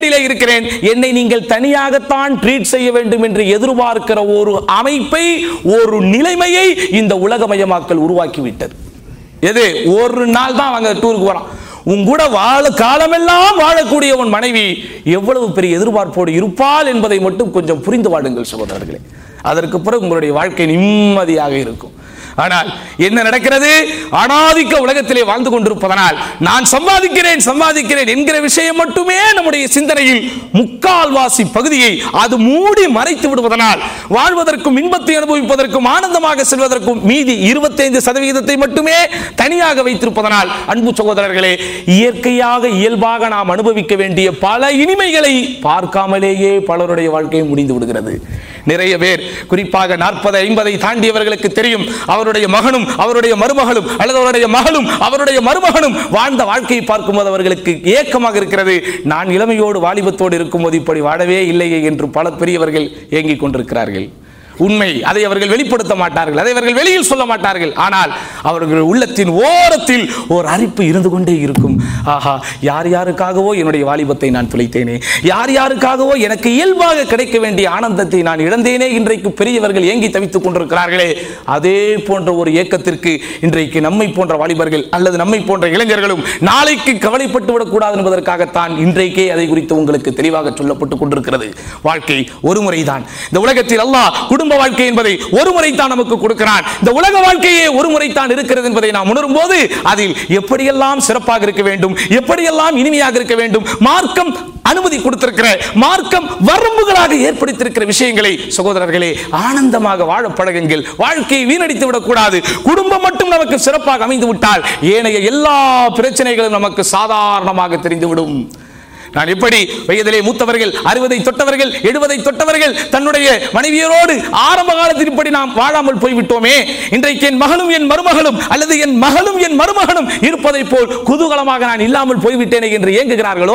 வீட்டிலே இருக்கிறேன் என்னை நீங்கள் தனியாகத்தான் ட்ரீட் செய்ய வேண்டும் என்று எதிர்பார்க்கிற ஒரு அமைப்பை ஒரு நிலைமையை இந்த உலகமயமாக்கல் உருவாக்கி விட்டது எது ஒரு நாள் தான் அவங்க டூருக்கு போறான் உன் கூட வாழ காலமெல்லாம் வாழக்கூடிய உன் மனைவி எவ்வளவு பெரிய எதிர்பார்ப்போடு இருப்பாள் என்பதை மட்டும் கொஞ்சம் புரிந்து வாடுங்கள் சகோதரர்களே அதற்கு பிறகு உங்களுடைய வாழ்க்கை நிம்மதியாக இருக்கும் ஆனால் என்ன நடக்கிறது அனாதிக்க உலகத்திலே வாழ்ந்து கொண்டிருப்பதனால் நான் சம்பாதிக்கிறேன் சம்பாதிக்கிறேன் என்கிற விஷயம் மட்டுமே நம்முடைய சிந்தனையில் முக்கால்வாசி பகுதியை அது மூடி மறைத்து விடுவதனால் வாழ்வதற்கும் இன்பத்தை அனுபவிப்பதற்கும் ஆனந்தமாக செல்வதற்கும் மீதி இருபத்தைந்து சதவிகிதத்தை மட்டுமே தனியாக வைத்திருப்பதனால் அன்பு சகோதரர்களே இயற்கையாக இயல்பாக நாம் அனுபவிக்க வேண்டிய பல இனிமைகளை பார்க்காமலேயே பலருடைய வாழ்க்கை முடிந்து விடுகிறது நிறைய பேர் குறிப்பாக நாற்பது ஐம்பதை தாண்டியவர்களுக்கு தெரியும் அவருடைய மகனும் அவருடைய மருமகளும் அல்லது அவருடைய மகளும் அவருடைய மருமகனும் வாழ்ந்த வாழ்க்கையை பார்க்கும்போது அவர்களுக்கு ஏக்கமாக இருக்கிறது நான் இளமையோடு வாலிபத்தோடு இருக்கும்போது இப்படி வாழவே இல்லையே என்று பல பெரியவர்கள் ஏங்கிக் கொண்டிருக்கிறார்கள் உண்மை அதை அவர்கள் வெளிப்படுத்த மாட்டார்கள் அதை அவர்கள் வெளியில் சொல்ல மாட்டார்கள் ஆனால் அவர்கள் உள்ளத்தின் ஓரத்தில் ஒரு அரிப்பு இருந்து கொண்டே இருக்கும் ஆஹா யார் யாருக்காகவோ என்னுடைய வாலிபத்தை நான் துளைத்தேனே யார் யாருக்காகவோ எனக்கு இயல்பாக கிடைக்க வேண்டிய ஆனந்தத்தை நான் இழந்தேனே இன்றைக்கு பெரியவர்கள் ஏங்கி தவித்துக் கொண்டிருக்கிறார்களே அதே போன்ற ஒரு ஏக்கத்திற்கு இன்றைக்கு நம்மை போன்ற வாலிபர்கள் அல்லது நம்மை போன்ற இளைஞர்களும் நாளைக்கு கவலைப்பட்டு விடக்கூடாது என்பதற்காகத்தான் இன்றைக்கே அதை குறித்து உங்களுக்கு தெளிவாக சொல்லப்பட்டுக் கொண்டிருக்கிறது வாழ்க்கை ஒரு முறைதான் இந்த உலகத்தில் அல்லாஹ் குடும்ப வாழ்க்கை என்பதை ஒரு முறைத்தான் நமக்கு கொடுக்கிறான் இந்த உலக வாழ்க்கையே ஒரு முறைத்தான் இருக்கிறது என்பதை நாம் உணரும் போது அதில் எப்படியெல்லாம் சிறப்பாக இருக்க வேண்டும் எப்படியெல்லாம் இனிமையாக இருக்க வேண்டும் மார்க்கம் அனுமதி கொடுத்திருக்கிற மார்க்கம் வரம்புகளாக ஏற்படுத்தியிருக்கிற விஷயங்களை சகோதரர்களே ஆனந்தமாக வாழ பழகுங்கள் வாழ்க்கையை வீணடித்து விடக்கூடாது குடும்பம் மட்டும் நமக்கு சிறப்பாக அமைந்து விட்டால் ஏனைய எல்லா பிரச்சனைகளும் நமக்கு சாதாரணமாக தெரிந்துவிடும் நான் எப்படி வயதிலே மூத்தவர்கள் அறுபதை தொட்டவர்கள் எழுபதை தொட்டவர்கள் தன்னுடைய மனைவியரோடு ஆரம்ப காலத்தில் இப்படி நாம் வாழாமல் போய்விட்டோமே இன்றைக்கு என் மகனும் என் மருமகளும் அல்லது என் மகளும் என் மருமகனும் இருப்பதை போல் குதூகலமாக நான் இல்லாமல் போய்விட்டேனே என்று ஏங்குகிறார்களோ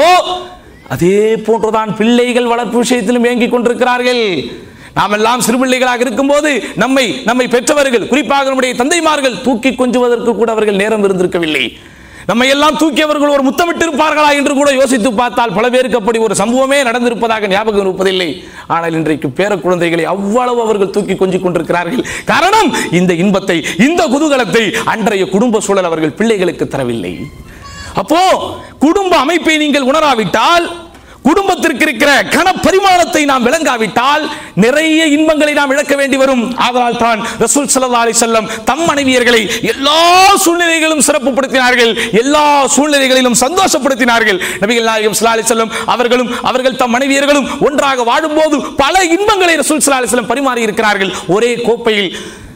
அதே போன்றுதான் பிள்ளைகள் வளர்ப்பு விஷயத்திலும் ஏங்கிக் கொண்டிருக்கிறார்கள் நாம் எல்லாம் சிறுபிள்ளைகளாக இருக்கும்போது நம்மை நம்மை பெற்றவர்கள் குறிப்பாக நம்முடைய தந்தைமார்கள் தூக்கி கொஞ்சுவதற்கு கூட அவர்கள் நேரம் இருந்திருக்கவில்லை நம்மை எல்லாம் தூக்கியவர்கள் ஒரு முத்தமிட்டு இருப்பார்களா என்று கூட யோசித்து பார்த்தால் பல பேருக்கு அப்படி ஒரு சம்பவமே நடந்திருப்பதாக ஞாபகம் இருப்பதில்லை ஆனால் இன்றைக்கு பேர குழந்தைகளை அவ்வளவு அவர்கள் தூக்கி கொஞ்சிக் கொண்டிருக்கிறார்கள் காரணம் இந்த இன்பத்தை இந்த குதூகலத்தை அன்றைய குடும்ப சூழல் அவர்கள் பிள்ளைகளுக்கு தரவில்லை அப்போ குடும்ப அமைப்பை நீங்கள் உணராவிட்டால் குடும்பத்திற்கு இருக்கிற கன பரிமாணத்தை நாம் விளங்காவிட்டால் நிறைய இன்பங்களை நாம் இழக்க வேண்டி வரும் அதனால் தான் ரசூல் ஸல்லல்லாஹு அலைஹி வஸல்லம் தம் மனைவியர்களை எல்லா சூழ்நிலைகளிலும் சிறப்புப்படுத்தினார்கள் எல்லா சூழ்நிலைகளிலும் சந்தோஷப்படுத்தினார்கள் நபிகள் நாயகம் ஸல்லல்லாஹு அலைஹி வஸல்லம் அவர்களும் அவர்கள் தம் மனைவியர்களும் ஒன்றாக வாழும்போது பல இன்பங்களை ரசூல் ஸல்லல்லாஹு அலைஹி வஸல்லம் பரிமாறி இருக்கிறார்கள் ஒரே கோப்பையில்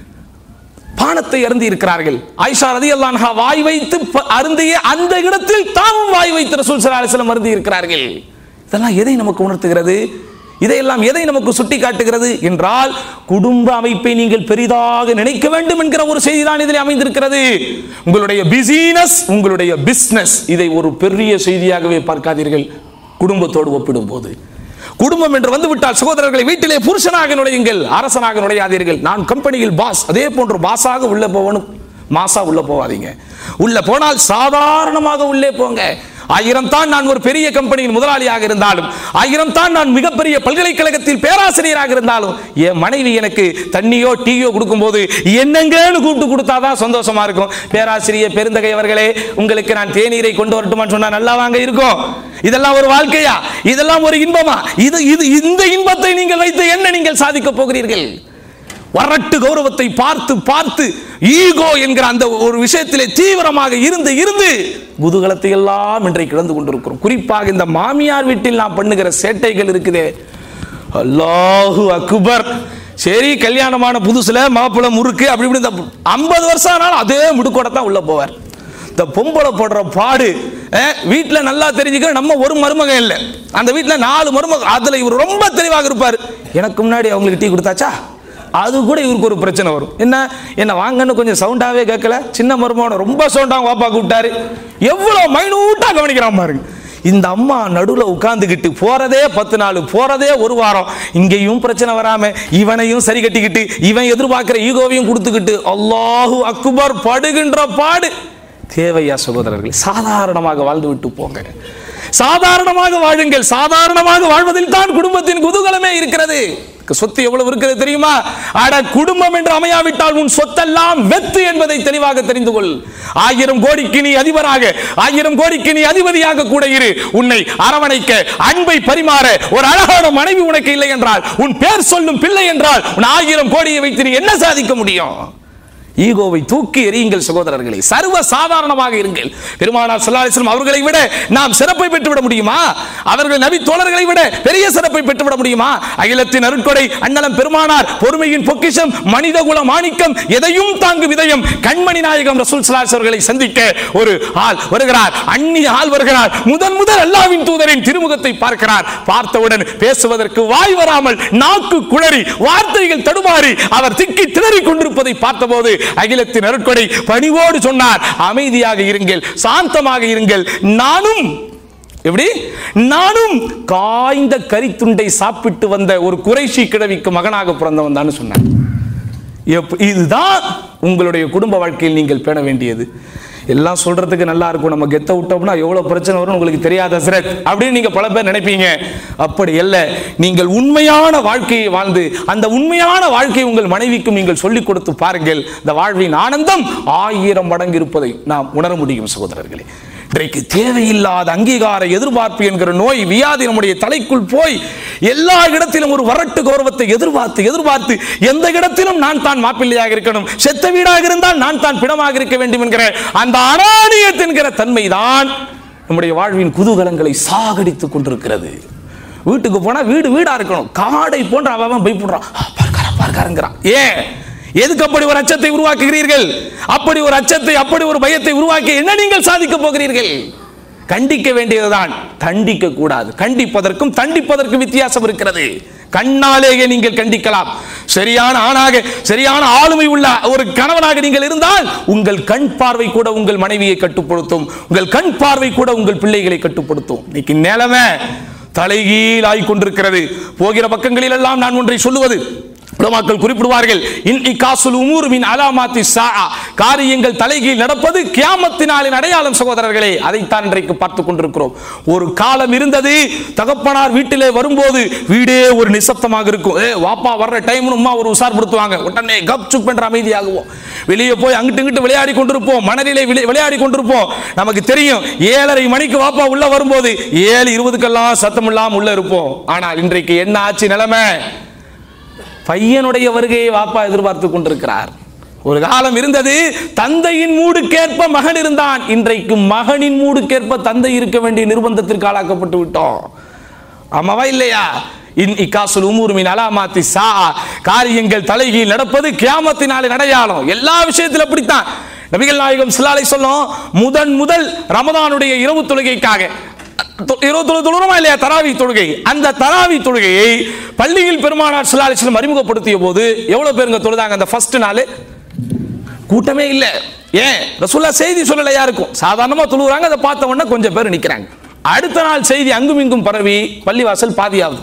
பானத்தை அருந்தி இருக்கிறார்கள் ஆயிஷா ரதியல்லாஹு அன்ஹா வாய் வைத்து ப- அருந்திய அந்த இடத்தில் தாமும் வாய் வைத்து ரசூல் ஸல்லல்லாஹு அலைஹி வஸல்லம் அருந்தி இருக்கிறார்கள் இதெல்லாம் எதை நமக்கு உணர்த்துகிறது இதையெல்லாம் எதை நமக்கு சுட்டி காட்டுகிறது என்றால் குடும்ப அமைப்பை நீங்கள் பெரிதாக நினைக்க வேண்டும் என்கிற ஒரு செய்தி தான் இதில் அமைந்திருக்கிறது உங்களுடைய பிசினஸ் உங்களுடைய பிசினஸ் இதை ஒரு பெரிய செய்தியாகவே பார்க்காதீர்கள் குடும்பத்தோடு ஒப்பிடும்போது குடும்பம் என்று வந்து விட்டால் சகோதரர்களை வீட்டிலே புருஷனாக நுழையுங்கள் அரசனாக நுழையாதீர்கள் நான் கம்பெனியில் பாஸ் அதே போன்று பாஸாக உள்ள போகணும் மாசா உள்ள போவாதீங்க உள்ள போனால் சாதாரணமாக உள்ளே போங்க ஆயிரம் தான் நான் ஒரு பெரிய கம்பெனியின் முதலாளியாக இருந்தாலும் ஆயிரம் தான் நான் மிகப்பெரிய பல்கலைக்கழகத்தில் பேராசிரியராக இருந்தாலும் என் மனைவி எனக்கு தண்ணியோ டீயோ கொடுக்கும்போது என்னங்கன்னு கூப்பிட்டு கொடுத்தாதான் சந்தோஷமா இருக்கும் பேராசிரியர் பெருந்தகை அவர்களே உங்களுக்கு நான் தேநீரை கொண்டு வரட்டுமான்னு சொன்னா நல்லா வாங்க இருக்கும் இதெல்லாம் ஒரு வாழ்க்கையா இதெல்லாம் ஒரு இன்பமா இது இது இந்த இன்பத்தை நீங்கள் வைத்து என்ன நீங்கள் சாதிக்க போகிறீர்கள் வரட்டு கௌரவத்தை பார்த்து பார்த்து ஈகோ என்கிற அந்த ஒரு விஷயத்திலே தீவிரமாக இருந்து இருந்து குதூகலத்தை எல்லாம் இன்றைக்கு இழந்து கொண்டிருக்கிறோம் குறிப்பாக இந்த மாமியார் வீட்டில் நான் பண்ணுகிற சேட்டைகள் இருக்குதே அல்லாஹு அக்பர் சரி கல்யாணமான புதுசுல மாப்பிள்ளை முறுக்கு அப்படி இப்படி இந்த ஐம்பது வருஷம் ஆனாலும் அதே முடுக்கோட தான் உள்ள போவார் இந்த பொம்பளை போடுற பாடு வீட்டில் நல்லா தெரிஞ்சுக்க நம்ம ஒரு மருமகன் இல்லை அந்த வீட்டில் நாலு மருமகன் அதுல இவர் ரொம்ப தெளிவாக இருப்பார் எனக்கு முன்னாடி அவங்களுக்கு டீ கொடுத்தாச்சா அது கூட இவருக்கு ஒரு பிரச்சனை வரும் என்ன என்ன வாங்கன்னு கொஞ்சம் சவுண்டாவே கேட்கல சின்ன மருமகனை ரொம்ப சவுண்டாக வாப்பா கூப்பிட்டாரு எவ்வளோ மைனூட்டாக கவனிக்கிறான் பாருங்க இந்த அம்மா நடுவில் உட்கார்ந்துக்கிட்டு போறதே பத்து நாள் போறதே ஒரு வாரம் இங்கேயும் பிரச்சனை வராம இவனையும் சரி கட்டிக்கிட்டு இவன் எதிர்பார்க்கிற ஈகோவையும் கொடுத்துக்கிட்டு அல்லாஹு அக்பர் படுகின்ற பாடு தேவையா சகோதரர்கள் சாதாரணமாக வாழ்ந்து விட்டு போங்க சாதாரணமாக வாழுங்கள் சாதாரணமாக வாழ்வதில் தான் குடும்பத்தின் குதூகலமே இருக்கிறது சொத்து எவ்வளவு இருக்கிறது தெரியுமா அட குடும்பம் என்று அமையாவிட்டால் உன் சொத்தெல்லாம் வெத்து என்பதை தெளிவாக தெரிந்து கொள் ஆயிரம் கோடிக்கு நீ அதிபராக ஆயிரம் கோடிக்கு நீ அதிபதியாக கூட இரு உன்னை அரவணைக்க அன்பை பரிமாற ஒரு அழகான மனைவி உனக்கு இல்லை என்றால் உன் பேர் சொல்லும் பிள்ளை என்றால் உன் ஆயிரம் கோடியை வைத்து நீ என்ன சாதிக்க முடியும் ஈகோவை தூக்கி எறியுங்கள் சகோதரர்களே சர்வ சாதாரணமாக இருங்கள் பெருமானார் ஸல்லல்லாஹு அவர்களை விட நாம் சிறப்பை பெற்றுவிட முடியுமா அவர்கள் நபி தோழர்களை விட பெரிய சிறப்பை பெற்றுவிட முடியுமா அகிலத்தின் அருட்கொடை அண்ணலம் பெருமானார் பொறுமையின் பொக்கிஷம் மனித குல மாணிக்கம் எதையும் தாங்கு விதயம் கண்மணி நாயகம் ரசூல் ஸல்லல்லாஹு அவர்களை சந்திக்க ஒரு ஆள் வருகிறார் அந்நிய ஆள் வருகிறார் முதன் முதல் அல்லாவின் தூதரின் திருமுகத்தை பார்க்கிறார் பார்த்தவுடன் பேசுவதற்கு வாய் வராமல் நாக்கு குளறி வார்த்தைகள் தடுமாறி அவர் திக்கி திணறிக் கொண்டிருப்பதை பார்த்தபோது அகிலத்தின் அருட்கொடை பணிவோடு சொன்னார் அமைதியாக இருங்கள் சாந்தமாக இருங்கள் நானும் எப்படி நானும் காய்ந்த கரித்துண்டை சாப்பிட்டு வந்த ஒரு குறைஷி கிழவிக்கு மகனாக பிறந்தவன் தான் சொன்னார் எப்ப- இதுதான் உங்களுடைய குடும்ப வாழ்க்கையில் நீங்கள் பேண வேண்டியது எல்லாம் சொல்றதுக்கு நல்லா இருக்கும் நம்ம கெத்த விட்டோம்னா எவ்வளவு பிரச்சனை வரும் உங்களுக்கு தெரியாத ஹஸ்ரத் அப்படின்னு நீங்க பல பேர் நினைப்பீங்க அப்படி அல்ல நீங்கள் உண்மையான வாழ்க்கையை வாழ்ந்து அந்த உண்மையான வாழ்க்கையை உங்கள் மனைவிக்கும் நீங்கள் சொல்லிக் கொடுத்து பாருங்கள் இந்த வாழ்வின் ஆனந்தம் ஆயிரம் மடங்கு இருப்பதை நாம் உணர முடியும் சகோதரர்களே இன்றைக்கு தேவையில்லாத அங்கீகார எதிர்பார்ப்பு என்கிற நோய் வியாதி நம்முடைய தலைக்குள் போய் எல்லா இடத்திலும் ஒரு வரட்டு கௌரவத்தை எதிர்பார்த்து எதிர்பார்த்து எந்த இடத்திலும் நான் தான் மாப்பிள்ளையாக இருக்கணும் செத்த வீடாக இருந்தால் நான் தான் பிணமாக இருக்க வேண்டும் என்கிற அந்த அனானியத் என்கிற தன்மைதான் நம்முடைய வாழ்வின் குதூகலங்களை சாகடித்துக் கொண்டிருக்கிறது வீட்டுக்கு போனா வீடு வீடா இருக்கணும் காடை போன்ற அவன் அவன் பயப்படுறான் "ஆ, பார்க்காரன் பார்க்காரங்கிறான் ஏன் எதுக்கு அப்படி ஒரு அச்சத்தை உருவாக்குகிறீர்கள் அப்படி ஒரு அச்சத்தை அப்படி ஒரு பயத்தை உருவாக்கி என்ன நீங்கள் சாதிக்க போகிறீர்கள் கண்டிக்க வேண்டியதுதான் தண்டிக்க கூடாது கண்டிப்பதற்கும் தண்டிப்பதற்கும் வித்தியாசம் இருக்கிறது கண்ணாலேயே நீங்கள் கண்டிக்கலாம் சரியான ஆணாக சரியான ஆளுமை உள்ள ஒரு கணவனாக நீங்கள் இருந்தால் உங்கள் கண் பார்வை கூட உங்கள் மனைவியை கட்டுப்படுத்தும் உங்கள் கண் பார்வை கூட உங்கள் பிள்ளைகளை கட்டுப்படுத்தும் இன்னைக்கு நிலைமை தலைகீழாய் கொண்டிருக்கிறது போகிற பக்கங்களில் எல்லாம் நான் ஒன்றை சொல்லுவது உலமாக்கள் குறிப்பிடுவார்கள் இன் இகாசுல் உமூர் மின் அலாமாத்தி சாஆ காரியங்கள் தலைகீழ் நடப்பது கியாமத்தினாலின் அடையாளம் சகோதரர்களே அதைத்தான் இன்றைக்கு பார்த்துக் கொண்டிருக்கிறோம் ஒரு காலம் இருந்தது தகப்பனார் வீட்டிலே வரும்போது வீடே ஒரு நிசப்தமாக இருக்கும் ஏ வாப்பா வர்ற டைம் உமா ஒரு உசார்படுத்துவாங்க உடனே கப் சுப் என்ற அமைதியாகுவோம் வெளியே போய் அங்கிட்டு இங்கிட்டு விளையாடி கொண்டிருப்போம் மணலிலே விளை- விளையாடி கொண்டிருப்போம் நமக்கு தெரியும் ஏழரை மணிக்கு வாப்பா உள்ள வரும்போது ஏழு இருபதுக்கெல்லாம் சத்தம் இல்லாம உள்ள இருப்போம் ஆனால் இன்றைக்கு என்ன ஆச்சு நிலைமை பையனுடைய வருகையை வாப்பா எதிர்பார்த்து கொண்டிருக்கிறார் ஒரு காலம் இருந்தது தந்தையின் மூடுக்கேற்ப மகன் இருந்தான் இன்றைக்கு மகனின் மூடுக்கேற்ப தந்தை இருக்க வேண்டிய நிர்பந்தத்திற்கு ஆளாக்கப்பட்டு விட்டோம் ஆமாவா இல்லையா இன் இக்காசுல் உமூர் மின் அலாமாத்தி சா காரியங்கள் தலைகீழ் நடப்பது கியாமத்தினாலே அடையாளம் எல்லா விஷயத்திலும் அப்படித்தான் நபிகள் நாயகம் சிலாலை சொல்லும் முதன் முதல் ரமதானுடைய இரவு தொழுகைக்காக இருபது தொழு தொழுறோமா இல்லையா தராவி தொழுகை அந்த தராவி தொழுகையை பள்ளியில் பெருமானார் சிலாலிஸ்லம் அறிமுகப்படுத்திய போது எவ்வளவு பேருங்க தொழுதாங்க அந்த ஃபர்ஸ்ட் நாள் கூட்டமே இல்ல ஏன் ரசூல்லா செய்தி சொல்லல யாருக்கும் சாதாரணமா தொழுகிறாங்க அதை பார்த்த உடனே கொஞ்சம் பேர் நிக்கிறாங்க அடுத்த நாள் செய்தி அங்கும் இங்கும் பரவி பள்ளிவாசல் பாதியாகுது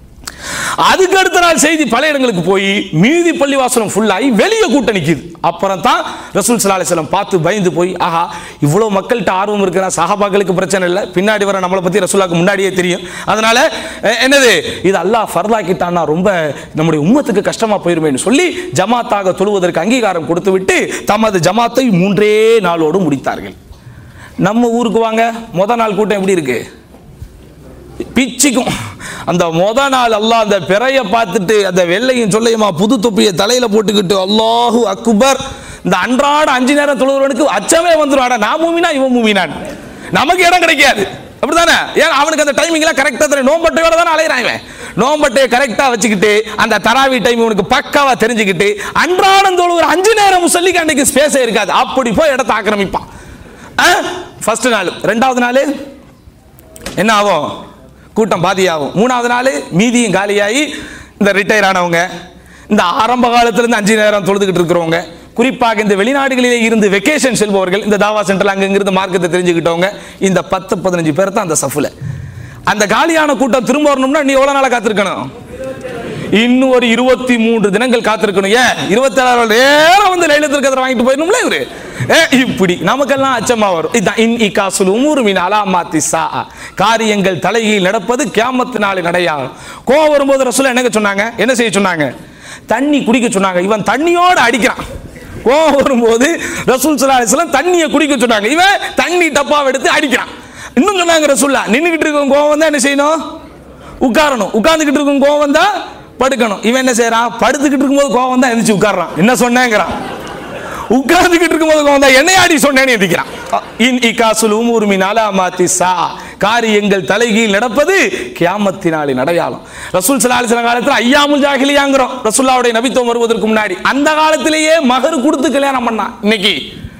அதுக்கு அடுத்த நாள் செய்தி பல இடங்களுக்கு போய் மீதி பள்ளிவாசலம் ஃபுல்லாகி வெளியே கூட்ட நிக்குது அப்புறம் தான் ரசூல் சல்லா அலிஸ்லாம் பார்த்து பயந்து போய் ஆஹா இவ்வளோ மக்கள்கிட்ட ஆர்வம் இருக்கிறா சஹாபாக்களுக்கு பிரச்சனை இல்லை பின்னாடி வர நம்மளை பற்றி ரசூலாக்கு முன்னாடியே தெரியும் அதனால அஹ், என்னது இது அல்லாஹ் ஃபர்தாக்கிட்டான்னா ரொம்ப நம்முடைய உம்மத்துக்கு கஷ்டமா போயிருமேன்னு சொல்லி ஜமாத்தாக தொழுவதற்கு அங்கீகாரம் கொடுத்து விட்டு தமது ஜமாத்தை மூன்றே நாளோடு முடித்தார்கள் நம்ம ஊருக்கு வாங்க முத நாள் கூட்டம் எப்படி இருக்கு பிச்சுக்கும் அந்த முத நாள் அல்லாஹ் அந்த பிறைய பார்த்துட்டு அந்த வெள்ளையும் சொல்லையுமா புது தொப்பியை தலையில போட்டுக்கிட்டு அல்லாஹு அக்பர் இந்த அன்றாட அஞ்சு நேரம் தொழுகிறவனுக்கு அச்சமே வந்துடும் அட நான் மூமினா இவன் மூமினான் நமக்கு இடம் கிடைக்காது அப்படிதானே ஏன் அவனுக்கு அந்த டைமிங் எல்லாம் கரெக்டா தெரியும் நோம்பட்டையோட தானே அலையிறான் இவன் நோம்பட்டையை கரெக்டா வச்சுக்கிட்டு அந்த தராவி டைம் இவனுக்கு பக்காவா தெரிஞ்சுக்கிட்டு அன்றாடம் தொழுகிற அஞ்சு நேரம் முசல்லிக்கு அன்னைக்கு ஸ்பேஸே இருக்காது அப்படி போய் இடத்தை ஆக்கிரமிப்பான் ஃபர்ஸ்ட் நாள் ரெண்டாவது நாள் என்ன ஆகும் கூட்டம் பாதியாகும் மூணாவது நாள் மீதியும் காலியாகி இந்த ரிட்டையர் ஆனவங்க இந்த ஆரம்ப காலத்திலிருந்து அஞ்சு நேரம் தொழுதுகிட்டு இருக்கிறவங்க குறிப்பாக இந்த வெளிநாடுகளிலே இருந்து வெக்கேஷன் செல்பவர்கள் இந்த தாவா சென்டர்ல அங்கிருந்து மார்க்கத்தை தெரிஞ்சுக்கிட்டவங்க இந்த பத்து பதினஞ்சு பேர் தான் அந்த சஃப்ல அந்த காலியான கூட்டம் திரும்ப வரணும்னா நீ எவ்வளவு நாளா காத்திருக்கணும் இன்னும் ஒரு இருபத்தி மூன்று தினங்கள் காத்திருக்கணும் ஏன் இருபத்தி ஏழாவது நேரம் வந்து லைலத்தில் கதிர வாங்கிட்டு போயிடணும்ல இவரு ஏ, இப்படி நமக்கெல்லாம் அச்சமா வரும் இதான் இன் இகாசுல் உமூர் மின் அலாமாத்தி சா காரியங்கள் தலையில் நடப்பது கியாமத்து நாள் நடையாகும் கோவம் வரும்போது ரசூல் என்னங்க சொன்னாங்க என்ன செய்ய சொன்னாங்க தண்ணி குடிக்க சொன்னாங்க இவன் தண்ணியோட அடிக்கிறான் கோவம் வரும்போது ரசூல் சல்லா அலிஸ்லாம் தண்ணியை குடிக்க சொன்னாங்க இவன் தண்ணி டப்பாவை எடுத்து அடிக்கிறான் இன்னும் சொன்னாங்க ரசூல்லா நின்றுகிட்டு இருக்கும் கோவம் தான் என்ன செய்யணும் உட்காரணும் உட்கார்ந்துகிட்டு இருக்கும் கோவம் தான் படுக்கணும் இவன் என்ன செய்யறான் படுத்துக்கிட்டு இருக்கும்போது கோவம் தான் எந்திரிச்சு உட்கார்றான் என்ன சொன்னேங்கிறான் உட்கார்ந்துகிட்டு இருக்கும்போது கோவம் தான் என்னை ஆடி சொன்னேன்னு எந்திக்கிறான் இன் இகாசுல் உமூர் மின் அலாமாத்தி சா காரியங்கள் தலைகீழ் நடப்பது கியாமத்தினாலின் அடையாளம் ரசூல் ஸல்லல்லாஹு அலைஹி வஸல்லம் காலத்துல ஐயாமுல் ஜாஹிலியாங்கிறோம் ரசூல்லாவுடைய நபித்துவம் வருவதற்கு முன்னாடி அந்த காலத்திலேயே மகர் கொடுத்து கல்யாணம் பண்ணான் இன்னைக்கு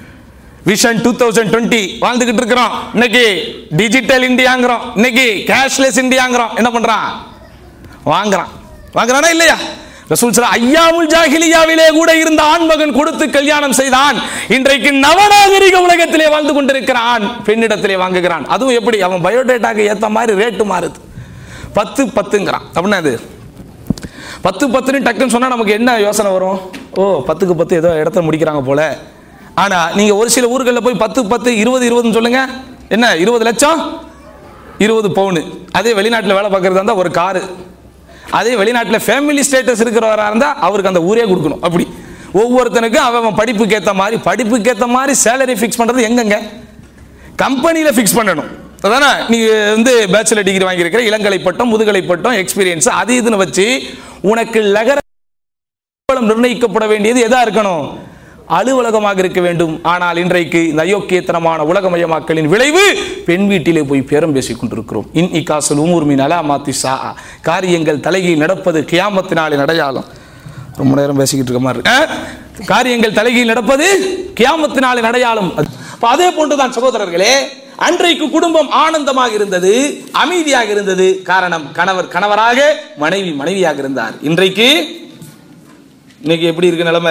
விஷன் டூ தௌசண்ட் டுவெண்ட்டி வாழ்ந்துகிட்டு இருக்கிறோம் இன்னைக்கு டிஜிட்டல் இந்தியாங்கிறோம் இன்னைக்கு கேஷ்லெஸ் இந்தியாங்கிறோம் என்ன பண்றான் வாங்குறான் வாங்குறானா இல்லையா ரசூல் சல்லா ஐயாமுல் ஜாஹிலியாவிலே கூட இருந்த ஆண்மகன் கொடுத்து கல்யாணம் செய்தான் இன்றைக்கு நவநாகரிக உலகத்திலே வாழ்ந்து கொண்டிருக்கிறான் பெண்ணிடத்திலே வாங்குகிறான் அதுவும் எப்படி அவன் பயோடேட்டாக்கு ஏத்த மாதிரி ரேட்டு மாறுது பத்து பத்துங்கிறான் அப்படின்னா அது பத்து பத்துன்னு டக்குன்னு சொன்னா நமக்கு என்ன யோசனை வரும் ஓ பத்துக்கு பத்து ஏதோ இடத்த முடிக்கிறாங்க போல ஆனா நீங்க ஒரு சில ஊர்களில் போய் பத்து பத்து இருபது இருபதுன்னு சொல்லுங்க என்ன இருபது லட்சம் இருபது பவுனு அதே வெளிநாட்டில் வேலை பார்க்கறதா இருந்தால் ஒரு காரு அதே வெளிநாட்டில் ஃபேமிலி ஸ்டேட்டஸ் இருக்கிறவரா இருந்தால் அவருக்கு அந்த ஊரே கொடுக்கணும் அப்படி ஒவ்வொருத்தனுக்கும் அவன் அவன் படிப்புக்கு ஏற்ற மாதிரி படிப்புக்கு ஏற்ற மாதிரி சேலரி ஃபிக்ஸ் பண்ணுறது எங்கெங்க கம்பெனியில் ஃபிக்ஸ் பண்ணணும் அதானே நீ வந்து பேச்சுலர் டிகிரி வாங்கியிருக்கிற இளங்கலை பட்டம் முதுகலை பட்டம் எக்ஸ்பீரியன்ஸ் அது இதுன்னு வச்சு உனக்கு லகர சம்பளம் நிர்ணயிக்கப்பட வேண்டியது எதா இருக்கணும் அலுவலகமாக இருக்க வேண்டும் ஆனால் இன்றைக்கு இந்த அயோக்கியத்தனமான உலகமயமாக்கலின் விளைவு பெண் வீட்டிலே போய் பேரம் பேசிக் கொண்டிருக்கிறோம் இன் இகாசல் உமூர் மின் அலா மாத்தி சா காரியங்கள் தலைகீழ் நடப்பது கியாமத்தினாலின் அடையாளம் ரொம்ப நேரம் பேசிக்கிட்டு இருக்க மாதிரி இருக்கு. ஆ? காரியங்கள் தலைகீழ் நடப்பது கியாமத்தினாலின் அடையாளம் அது- அப்ப அதே போன்றுதான் சகோதரர்களே அன்றைக்கு குடும்பம் ஆனந்தமாக இருந்தது அமைதியாக இருந்தது காரணம் கணவர் கணவராக மனைவி மனைவியாக இருந்தார் இன்றைக்கு இன்னைக்கு எப்படி இருக்கு நிலைமை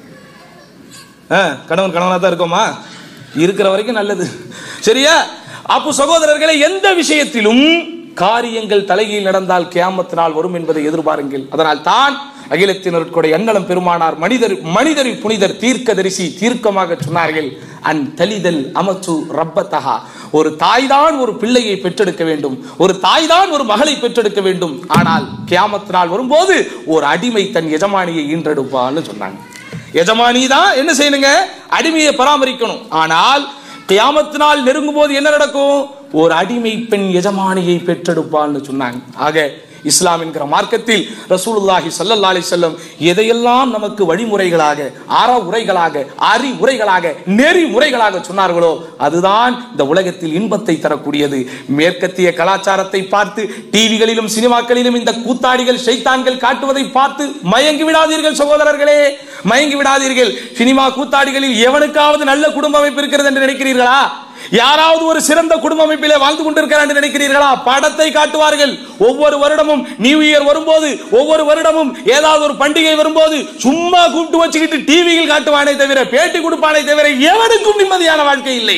ஆ, கணவன் கணவனா தான் இருக்கோமா இருக்கிற வரைக்கும் நல்லது சரியா அப்போ சகோதரர்களே எந்த விஷயத்திலும் காரியங்கள் தலைகீழ் நடந்தால் கியாமத்து நாள் வரும் என்பதை எதிர்பாருங்கள் அதனால் தான் அகிலத்தினருடைய அன்னலம் பெருமானார் மனிதர் மனிதரி புனிதர் தீர்க்கதரிசி தீர்க்கமாக சொன்னார்கள் அன் தலிதல் அமச்சு ரப்பத்தஹா ஒரு தாய்தான் ஒரு பிள்ளையை பெற்றெடுக்க வேண்டும் ஒரு தாய்தான் ஒரு மகளை பெற்றெடுக்க வேண்டும் ஆனால் கியாமத்து நாள் வரும்போது ஒரு அடிமை தன் எஜமானியை ஈன்றெடுப்பான்னு சொன்னாங்க எஜமானி தான் என்ன செய்யணுங்க அடிமையை பராமரிக்கணும் ஆனால் கியாமத்து நாள் நெருங்கும் போது என்ன நடக்கும் ஒரு அடிமை பெண் எஜமானியை பெற்றெடுப்பான்னு சொன்னாங்க ஆக இஸ்லாம் என்கிற மார்க்கத்தில் ரசூலுல்லாஹி ஸல்லல்லாஹு அலைஹி வஸல்லம் எதையெல்லாம் நமக்கு வழிமுறைகளாக அற உரைகளாக அறி உரைகளாக நெறிமுறைகளாக சொன்னார்களோ அதுதான் இந்த உலகத்தில் இன்பத்தை தரக்கூடியது மேற்கத்திய கலாச்சாரத்தை பார்த்து டிவிகளிலும் சினிமாக்களிலும் இந்த கூத்தாடிகள் ஷைத்தான்கள் காட்டுவதை பார்த்து மயங்கி விடாதீர்கள் சகோதரர்களே மயங்கி விடாதீர்கள் சினிமா கூத்தாடிகளில் எவனுக்காவது நல்ல குடும்ப அமைப்பு இருக்கிறது என்று நினைக்கிறீர்களா யாராவது ஒரு சிறந்த குடும்ப அமைப்பிலே வாழ்ந்து கொண்டிருக்கிறார் என்று நினைக்கிறீர்களா படத்தை காட்டுவார்கள் ஒவ்வொரு வருடமும் நியூ இயர் வரும்போது ஒவ்வொரு வருடமும் ஏதாவது ஒரு பண்டிகை வரும்போது சும்மா கூப்பிட்டு வச்சுக்கிட்டு டிவியில் காட்டுவானே தவிர பேட்டி கொடுப்பானே தவிர எவனுக்கும் நிம்மதியான வாழ்க்கை இல்லை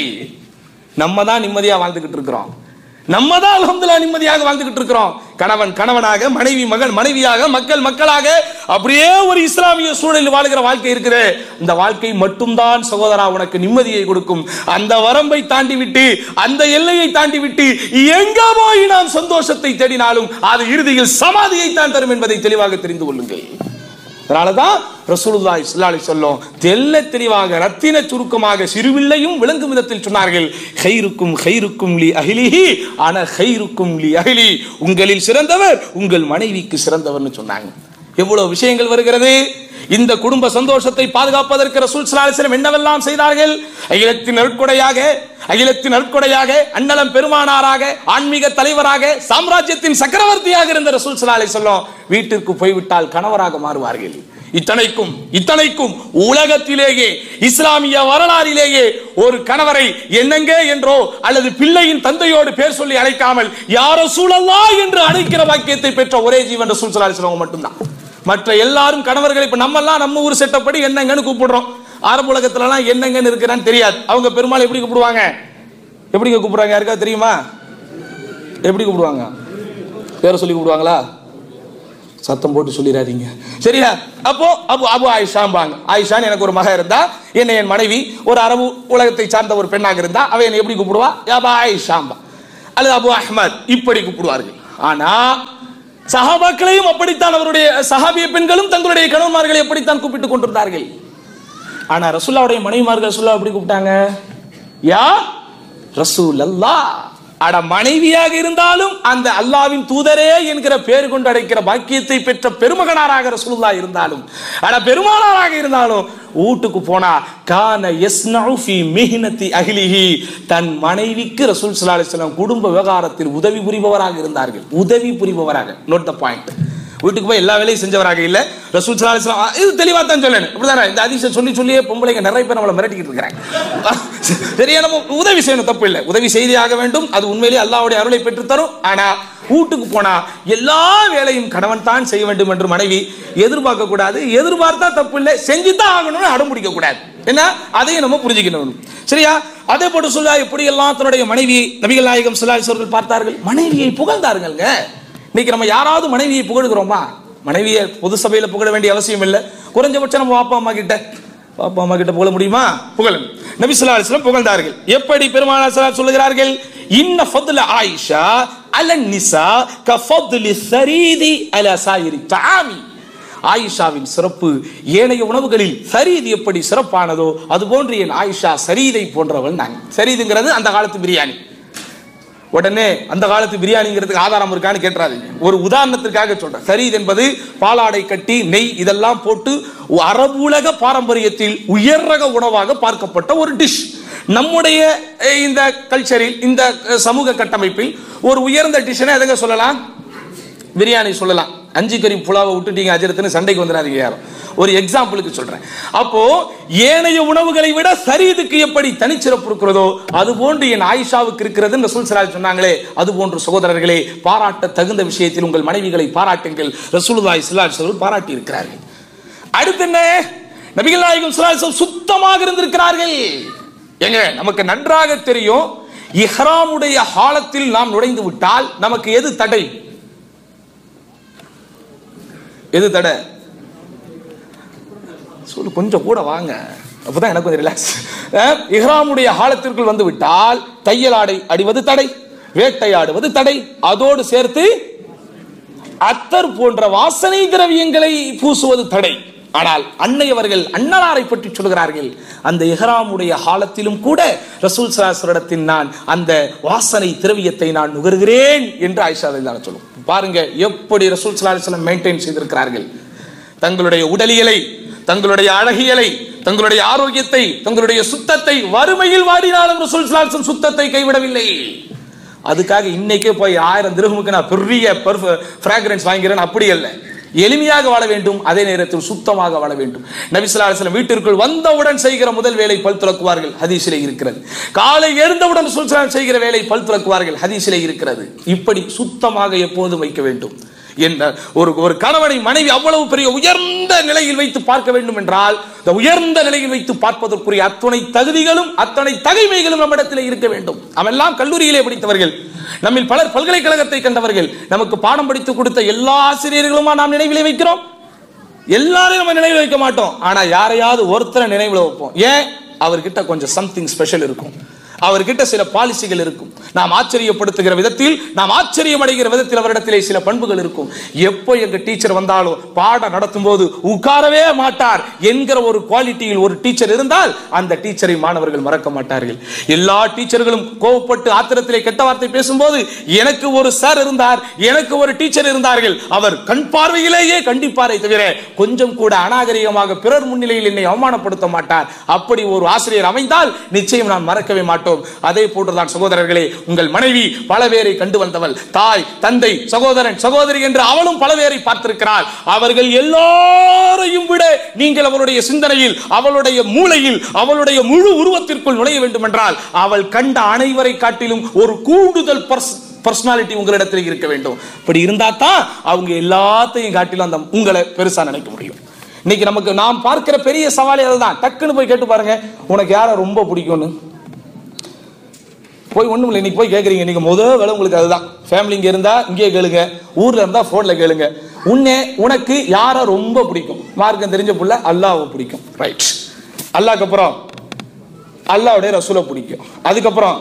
நம்ம தான் நிம்மதியா வாழ்ந்துகிட்டு இருக்கிறோம் நம்ம தான் அல்ஹம்துலில்லாஹ் நிம்மதியாக வாழ்ந்துகிட்டு இருக்கிறோம் கணவன் கணவனாக மனைவி மகன் மனைவியாக மக்கள் மக்களாக அப்படியே ஒரு இஸ்லாமிய சூழலில் வாழ்கிற வாழ்க்கை இருக்குது இந்த வாழ்க்கை மட்டும்தான் சகோதரா உனக்கு நிம்மதியை கொடுக்கும் அந்த வரம்பை தாண்டி விட்டு அந்த எல்லையை தாண்டி விட்டு எங்க போய் நாம் சந்தோஷத்தை தேடினாலும் அது இறுதியில் சமாதியை தான் தரும் என்பதை தெளிவாக தெரிந்து கொள்ளுங்கள் அதனாலதான் ரசூலுல்லாஹி ஸல்லல்லாஹு அலைஹி வஸல்லம் தெல்ல தெளிவாக ரத்தின சுருக்கமாக சிறுவில்லையும் விளங்கும் விதத்தில் சொன்னார்கள் ஹைருக்கும் ஹைருக்கும் லி அஹ்லிஹி அன ஹைருக்கும் லி அஹ்லி உங்களில் சிறந்தவர் உங்கள் மனைவிக்கு சிறந்தவர்னு சொன்னாங்க எவ்வளவு விஷயங்கள் வருகிறது இந்த குடும்ப சந்தோஷத்தை பாதுகாப்பதற்கு ரசூல் ஸல்லல்லாஹு அலைஹி வஸல்லம் என்னவெல்லாம் செய்தார்கள் அகிலத்தின் நற்கொடையாக அகிலத்தின் நற்கொடையாக அன்னலம் பெருமானாராக ஆன்மீக தலைவராக சாம்ராஜ்யத்தின் சக்கரவர்த்தியாக இருந்த ரசூல் ஸல்லல்லாஹு அலைஹி வஸல்லம் வீட்டிற்கு போய்விட்டால் கணவராக மாறுவார்கள் இத்தனைக்கும் இத்தனைக்கும் உலகத்திலேயே இஸ்லாமிய வரலாறிலேயே ஒரு கணவரை என்னங்க என்றோ அல்லது பிள்ளையின் தந்தையோடு பேர் சொல்லி அழைக்காமல் யாரோ சூழல்லா என்று அழைக்கிற வாக்கியத்தை பெற்ற ஒரே ஜீவன் ரசூல் ஸல்லல்லாஹு அலைஹி வஸல்லம் மட்டும்தான் மற்ற எல்லாரும் கணவர்களை இப்ப நம்ம எல்லாம் நம்ம ஊர் செட்டப்படி என்னங்கன்னு கூப்பிடுறோம் அரபு உலகத்துல எல்லாம் என்னங்கன்னு இருக்கிறான்னு தெரியாது அவங்க பெருமாள் எப்படி கூப்பிடுவாங்க எப்படிங்க கூப்பிடுறாங்க யாருக்கா தெரியுமா எப்படி கூப்பிடுவாங்க பேரை சொல்லி கூப்பிடுவாங்களா சத்தம் போட்டு சொல்லிடாதீங்க சரியா அப்போ அபு அபு ஆயிஷாம்பாங்க ஆயிஷான்னு எனக்கு ஒரு மக இருந்தா என்னை என் மனைவி ஒரு அரபு உலகத்தை சார்ந்த ஒரு பெண்ணாக இருந்தா அவ என்னை எப்படி கூப்பிடுவா அபு ஆயிஷாம்பா அல்லது அபு அஹ்மத் இப்படி கூப்பிடுவார்கள் ஆனா சஹாபாக்களையும் அப்படித்தான் அவருடைய சஹாபிய பெண்களும் தங்களுடைய கணவன்மார்களை எப்படித்தான் கூப்பிட்டுக் கொண்டிருந்தார்கள் ஆனா ரசூல்லாவுடைய மனைவிமார்கள் ரசூல்லா எப்படி கூப்பிட்டாங்க யா ரசூல் அல்லா அட மனைவியாக இருந்தாலும் அந்த அல்லாவின் தூதரே என்கிற பேர் கொண்டு அடைக்கிற பாக்கியத்தை பெற்ற பெருமகனாராக ரசூலுல்லா இருந்தாலும் அட பெருமானாராக இருந்தாலும் வீட்டுக்கு போனா கான யஸ்னஉ ஃபீ மிஹ்னதி அஹ்லிஹி தன் மனைவிக்கு ரசூல் ஸல்லல்லாஹு அலைஹி வஸல்லம் குடும்ப விவகாரத்தில் உதவி புரிபவராக இருந்தார்கள் உதவி புரிபவராக நோட் த பாயிண்ட் வீட்டுக்கு போய் எல்லா வேலையும் செஞ்சவராக இல்ல ரசூல் ஸல்லல்லாஹு அலைஹி வஸல்லம் இது தெளிவா தான் சொல்லணும் இப்படிதானே இந்த அதிசயம் சொல்லி சொல்லியே பொம்பளைங்க நிறைய பேர் நம்மளை மிரட்டிக்கிட்டு இருக்கிறாங்க சரியா நம்ம உதவி செய்யணும் தப்பு இல்லை உதவி செய்தியாக வேண்டும் அது உண்மையிலேயே அல்லாஹ்வுடைய அருளை பெற்று தரும் ஆனா வீட்டுக்கு போனா எல்லா வேலையும் கணவன் தான் செய்ய வேண்டும் என்று மனைவி எதிர்பார்க்க கூடாது எதிர்பார்த்தா தப்பு இல்லை செஞ்சு தான் ஆகணும்னு அடம் பிடிக்க கூடாது என்ன அதையும் நம்ம புரிஞ்சுக்கணும் சரியா அதே போட்டு சொல்லா எப்படி எல்லாம் தன்னுடைய மனைவி நபிகள் நாயகம் ஸல்லல்லாஹு அவர்கள் பார்த்தார்கள் மனைவியை புகழ்ந்தார்கள்ங்க இன்னைக்கு நம்ம யாராவது மனைவியை புகழுகிறோமா மனைவியை பொது சபையில புகழ வேண்டிய அவசியம் இல்லை குறைஞ்சபட்சம் நம்ம பாப்பா அம்மா கிட்ட பாப்பா அம்மா கிட்ட புகழ முடியுமா புகழும் நபி ஸல்லல்லாஹு அலைஹி வஸல்லம் புகழ்ந்தார்கள் எப்படி பெருமானார் ஸல்லல்லாஹு சொல்லுகிறார்கள் இன்ன ஃபضل ஆயிஷா அல நிசா க ஃபضل ثريد அல சாயிரி தாமி ஆயிஷாவின் சிறப்பு ஏனைய உணவுகளில் சரீது எப்படி சிறப்பானதோ அதுபோன்று என் ஆயிஷா சரீதை போன்றவள் நான் சரீதுங்கிறது அந்த காலத்து பிரியாணி உடனே அந்த காலத்து பிரியாணிங்கிறதுக்கு ஆதாரம் இருக்கான்னு கேட்டுறாதீங்க ஒரு உதாரணத்திற்காக சொல்றேன் சரீத் என்பது பாலாடை கட்டி நெய் இதெல்லாம் போட்டு அரபுலக பாரம்பரியத்தில் உயர் ரக உணவாக பார்க்கப்பட்ட ஒரு டிஷ் நம்முடைய அஹ், இந்த கல்ச்சரில் இந்த அஹ், சமூக கட்டமைப்பில் ஒரு உயர்ந்த டிஷ்னை எதுங்க சொல்லலாம் பிரியாணி சொல்லலாம் அஞ்சு கறி புலாவை விட்டுட்டீங்க அஜரத்துன்னு சண்டைக்கு வந்துடாதீங்க யாரும் ஒரு எக்ஸாம்பிளுக்கு சொல்றேன் அப்போ ஏனைய உணவுகளை விட சரீதுக்கு எப்படி தனிச்சிறப்பு இருக்கிறதோ அது போன்று என் ஆயிஷாவுக்கு இருக்கிறது ரசூல் சலால் சொன்னாங்களே அது போன்று சகோதரர்களே பாராட்ட தகுந்த விஷயத்தில் உங்கள் மனைவிகளை பாராட்டுங்கள் ரசூலுல்லாஹி ஸல்லல்லாஹு அலைஹி வஸல்லம் பாராட்டி இருக்கிறார்கள் அடுத்து என்ன நபிகள் நாயகம் ஸல்லல்லாஹு அலைஹி வஸல்லம் சுத்தமாக இருந்திருக்கிறார்கள் எங்க நமக்கு நன்றாக தெரியும் இஹ்ராமுடைய ஹாலத்தில் நாம் நுழைந்து விட்டால் நமக்கு எது தடை எது தடை சொல்லு கொஞ்சம் கூட வாங்க அப்பதான் எனக்கு கொஞ்சம் ரிலாக்ஸ் இஹ்ராமுடைய ஹாலத்திற்குள் வந்து விட்டால் தையலாடை அடிவது தடை வேட்டையாடுவது தடை அதோடு சேர்த்து அத்தர் போன்ற வாசனை திரவியங்களை பூசுவது தடை ஆனால் அன்னை அவர்கள் அன்னலாரை பற்றி சொல்கிறார்கள் அந்த இஹ்ராமுடைய ஹாலத்திலும் கூட ரசூல் சலாசரிடத்தின் நான் அந்த வாசனை திரவியத்தை நான் நுகர்கிறேன் என்று ஆயிஷா ரலியல்லாஹு அன்ஹா சொல்லும் பாருங்க எப்படி ரசூல் சலாஹம் மெயின்டைன் செய்திருக்கிறார்கள் தங்களுடைய உடலியலை தங்களுடைய அழகியலை தங்களுடைய ஆரோக்கியத்தை தங்களுடைய சுத்தத்தை வறுமையில் வாடினாலும் ரசூல் சலாஹம் சுத்தத்தை கைவிடவில்லை அதுக்காக இன்னைக்கே போய் ஆயிரம் திருகமுக்கு நான் பெரிய ஃப்ராக்ரன்ஸ் வாங்கிறேன் அப்படி அல்ல எளிமையாக வாழ வேண்டும் அதே நேரத்தில் சுத்தமாக வாழ வேண்டும் நபிசுல்லா அலிஸ்லாம் வீட்டிற்குள் வந்தவுடன் செய்கிற முதல் வேலை பல் துலக்குவார்கள் ஹதீஸிலே இருக்கிறது காலை எழுந்தவுடன் சுல்சலாம் செய்கிற வேலை பல் துலக்குவார்கள் ஹதீஸிலே இருக்கிறது இப்படி சுத்தமாக எப்போதும் வைக்க வேண்டும் என்ற ஒரு ஒரு கணவனை மனைவி அவ்வளவு பெரிய உயர்ந்த நிலையில் வைத்து பார்க்க வேண்டும் என்றால் இந்த உயர்ந்த நிலையில் வைத்து பார்ப்பதற்குரிய அத்துணை தகுதிகளும் அத்தனை தகைமைகளும் நம்மிடத்தில் இருக்க வேண்டும் அவெல்லாம் கல்லூரியிலே படித்தவர்கள் நம்மில் பலர் பல்கலைக்கழகத்தை கண்டவர்கள் நமக்கு பாடம் படித்து கொடுத்த எல்லா ஆசிரியர்களுமா நாம் நினைவிலே வைக்கிறோம் எல்லாரையும் நம்ம நினைவில் வைக்க மாட்டோம் ஆனா யாரையாவது ஒருத்தரை நினைவில் வைப்போம் ஏன் அவர்கிட்ட கொஞ்சம் சம்திங் ஸ்பெஷல் இருக்கும் அவர்கிட்ட சில பாலிசிகள் இருக்கும் நாம் ஆச்சரியப்படுத்துகிற விதத்தில் நாம் ஆச்சரியம் அடைகிற விதத்தில் அவரிடத்திலே சில பண்புகள் இருக்கும் எப்போ எங்க டீச்சர் வந்தாலும் பாடம் நடத்தும் போது உட்காரவே மாட்டார் என்கிற ஒரு குவாலிட்டியில் ஒரு டீச்சர் இருந்தால் அந்த டீச்சரை மாணவர்கள் மறக்க மாட்டார்கள் எல்லா டீச்சர்களும் கோவப்பட்டு ஆத்திரத்திலே கெட்ட வார்த்தை பேசும்போது எனக்கு ஒரு சார் இருந்தார் எனக்கு ஒரு டீச்சர் இருந்தார்கள் அவர் கண் பார்வையிலேயே கண்டிப்பாரை தவிர கொஞ்சம் கூட அநாகரிகமாக பிறர் முன்னிலையில் என்னை அவமானப்படுத்த மாட்டார் அப்படி ஒரு ஆசிரியர் அமைந்தால் நிச்சயம் நான் மறக்கவே மாட்டோம் அதே போன்றுதான் சகோதரர்களே உங்கள் மனைவி பல பேரை கண்டு வந்தவள் தாய் தந்தை சகோதரன் சகோதரி என்று அவளும் பல பேரை பார்த்திருக்கிறாள் அவர்கள் எல்லாரையும் விட நீங்கள் அவளுடைய சிந்தனையில் அவளுடைய மூளையில் அவளுடைய முழு உருவத்திற்குள் நுழைய வேண்டும் என்றால் அவள் கண்ட அனைவரை காட்டிலும் ஒரு கூடுதல் பர்சனாலிட்டி உங்களிடத்தில் இருக்க வேண்டும் இப்படி இருந்தா தான் அவங்க எல்லாத்தையும் காட்டிலும் அந்த உங்களை பெருசா நினைக்க முடியும் இன்னைக்கு நமக்கு நாம் பார்க்கிற பெரிய சவாலே அதுதான் டக்குன்னு போய் கேட்டு பாருங்க உனக்கு யாரை ரொம்ப பிடிக்கும்னு போய் ஒண்ணும் இல்லை இன்னைக்கு போய் கேட்குறீங்க நீங்க முதல் வேலை உங்களுக்கு அதுதான் ஃபேமிலி இங்க இருந்தா இங்கே கேளுங்க ஊர்ல இருந்தா போன்ல கேளுங்க உன்னே உனக்கு யாரை ரொம்ப பிடிக்கும் மார்க்கம் தெரிஞ்ச புள்ள அல்லாஹ்வை பிடிக்கும் ரைட் அல்லாஹ்க்கு அப்புறம் அல்லாஹ்வுடைய ரசூலை பிடிக்கும் அதுக்கப்புறம்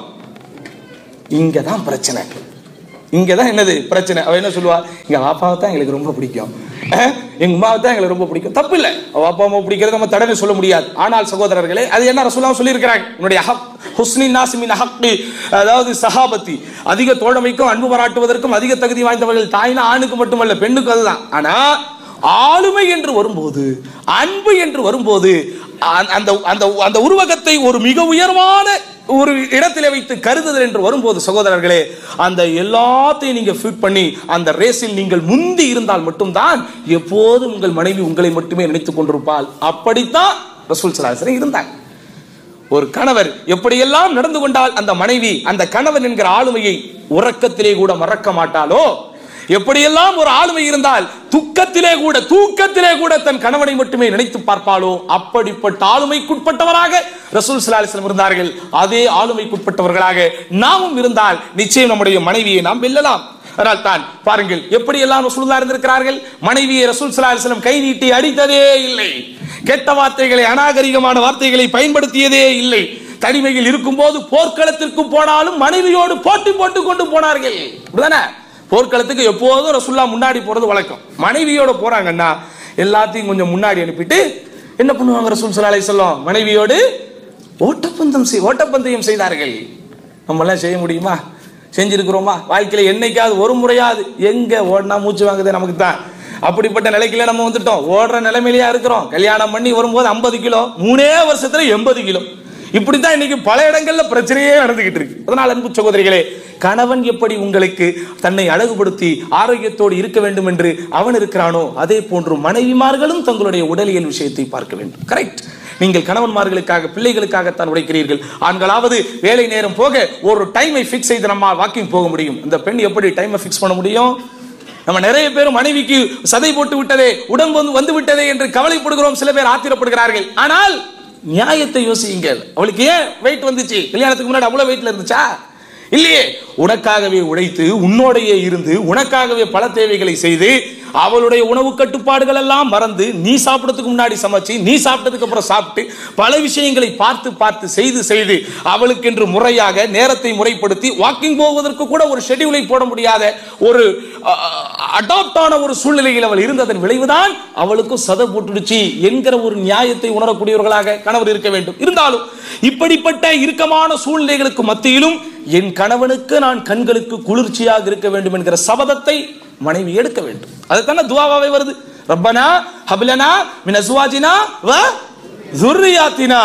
இங்க தான் பிரச்சனை இங்க தான் என்னது பிரச்சனை அவ என்ன சொல்லுவா எங்க அப்பாவை தான் எங்களுக்கு ரொம்ப பிடிக்கும் அஹ், எங்க அம்மாவை தான் எங்களுக்கு ரொம்ப பிடிக்கும் தப்பு இல்ல அவ அப்பா அம்மா பிடிக்கிறது நம்ம தடவை சொல்ல முடியாது ஆனால் சகோதரர்களே அது என்ன ரசூலாம் சொல்லியிருக்கிறாங்க உன்னுடைய அஹப் ஹுஸ்னி நாசிமின் அஹப்பி அதாவது சஹாபத்தி அதிக தோழமைக்கும் அன்பு பாராட்டுவதற்கும் அதிக தகுதி வாய்ந்தவர்கள் தாய்னா ஆணுக்கு மட்டுமல்ல பெண்ணுக்கு அதுதான் ஆனா ஆளுமை என்று வரும்போது அன்பு என்று வரும்போது அந்த- அந்த அந்த அந்த உருவகத்தை ஒரு மிக உயர்வான ஒரு இடத்திலே வைத்து கருதுதல் என்று வரும்போது சகோதரர்களே அந்த எல்லாத்தையும் நீங்க ஃபிட் பண்ணி அந்த ரேஸில் நீங்கள் முந்தி இருந்தால் மட்டும்தான் எப்போதும் உங்கள் மனைவி உங்களை மட்டுமே நினைத்துக் கொண்டிருப்பாள் அப்படித்தான் ரசூல் சலாசரம் இருந்தாங்க ஒரு கணவர் எப்படியெல்லாம் நடந்து கொண்டால் அந்த மனைவி அந்த கணவன் என்கிற ஆளுமையை உறக்கத்திலே கூட மறக்க மாட்டாளோ எப்படியெல்லாம் ஒரு ஆளுமை இருந்தால் துக்கத்திலே கூட தூக்கத்திலே கூட தன் கணவனை மட்டுமே நினைத்து பார்ப்பாளோ அப்படிப்பட்ட ஆளுமைக்குட்பட்டவராக ரசூல் சலாஹம் இருந்தார்கள் அதே ஆளுமைக்குட்பட்டவர்களாக நாமும் இருந்தால் நிச்சயம் நம்முடைய மனைவியை நாம் வெல்லலாம் அதனால் தான் பாருங்கள் எப்படி எல்லாம் ரசூலுல்லாஹ் இருந்திருக்கிறார்கள் மனைவியை ரசூல் ஸல்லல்லாஹு அலைஹி வஸல்லம் கை நீட்டி அடித்ததே இல்லை கெட்ட வார்த்தைகளை அநாகரிகமான வார்த்தைகளை பயன்படுத்தியதே இல்லை தனிமையில் இருக்கும்போது போர்க்களத்திற்கு போனாலும் மனைவியோடு போட்டி போட்டுக் கொண்டு போனார்கள் அப்படிதானே போர்க்களத்துக்கு எப்போதும் ரசூல்லா முன்னாடி போறது வழக்கம் மனைவியோட போறாங்கன்னா எல்லாத்தையும் கொஞ்சம் முன்னாடி அனுப்பிட்டு என்ன பண்ணுவாங்க ரசூல் ஸல்லல்லாஹு அலைஹி வஸல்லம் மனைவியோடு ஓட்டப்பந்தம் செய் ஓட்டப்பந்தயம் செய்தார்கள் நம்ம எல்லாம் செய்ய முடியுமா செஞ்சிருக்கிறோமா வாழ்க்கையில என்னைக்காவது ஒரு முறையாவது எங்க ஓடினா மூச்சு வாங்குதே நமக்கு தான் அப்படிப்பட்ட நிலைக்குள்ள நம்ம வந்துட்டோம் ஓடுற நிலைமையிலேயே இருக்கிறோம் கல்யாணம் பண்ணி வரும்போது ஐம்பது கிலோ மூணே வருஷத்துல எண்பது கிலோ இப்படித்தான் இன்னைக்கு பல இடங்கள்ல பிரச்சனையே நடந்துகிட்டு இருக்கு அதனால் அன்பு சகோதரிகளே கணவன் எப்படி உங்களுக்கு தன்னை அழகுபடுத்தி ஆரோக்கியத்தோடு இருக்க வேண்டும் என்று அவன் இருக்கிறானோ அதே போன்று மனைவிமார்களும் தங்களுடைய உடலியல் விஷயத்தை பார்க்க வேண்டும் கரெக்ட் நீங்கள் கணவன்மார்களுக்காக பிள்ளைகளுக்காகத்தான் உழைக்கிறீர்கள் ஆண்களாவது வேலை நேரம் போக ஒரு டைமை ஃபிக்ஸ் செய்து நம்ம வாக்கிங் போக முடியும் இந்த பெண் எப்படி டைமை ஃபிக்ஸ் பண்ண முடியும் நம்ம நிறைய பேர் மனைவிக்கு சதை போட்டு விட்டதே உடம்பு வந்து வந்து விட்டதே என்று கவலைப்படுகிறோம் சில பேர் ஆத்திரப்படுகிறார்கள் ஆனால் நியாயத்தை யோசியுங்கள் அவளுக்கு ஏன் வெயிட் வந்துச்சு கல்யாணத்துக்கு முன்னாடி அவ்வளவு வெயிட்ல இருந்துச்சா இல்லையே உனக்காகவே உழைத்து உன்னோடையே இருந்து உனக்காகவே பல தேவைகளை செய்து அவளுடைய உணவு கட்டுப்பாடுகள் எல்லாம் மறந்து நீ சாப்பிடறதுக்கு முன்னாடி சமைச்சு நீ சாப்பிட்டதுக்கு அப்புறம் சாப்பிட்டு பல விஷயங்களை பார்த்து பார்த்து செய்து செய்து அவளுக்கென்று முறையாக நேரத்தை முறைப்படுத்தி வாக்கிங் போவதற்கு கூட ஒரு ஷெட்யூலை போட முடியாத ஒரு அடாப்ட் ஆன ஒரு சூழ்நிலையில் அவள் இருந்ததன் விளைவுதான் அவளுக்கும் சதை போட்டுடுச்சு என்கிற ஒரு நியாயத்தை உணரக்கூடியவர்களாக கணவர் இருக்க வேண்டும் இருந்தாலும் இப்படிப்பட்ட இறுக்கமான சூழ்நிலைகளுக்கு மத்தியிலும் என் கணவனுக்கு நான் கண்களுக்கு குளிர்ச்சியாக இருக்க வேண்டும் என்கிற சபதத்தை மனைவி எடுக்க வேண்டும் அதுதானே துவாவாவே வருது ரப்பனா ஹப்லனா மின் அஸ்வாஜினா வ துர்ரியாத்தினா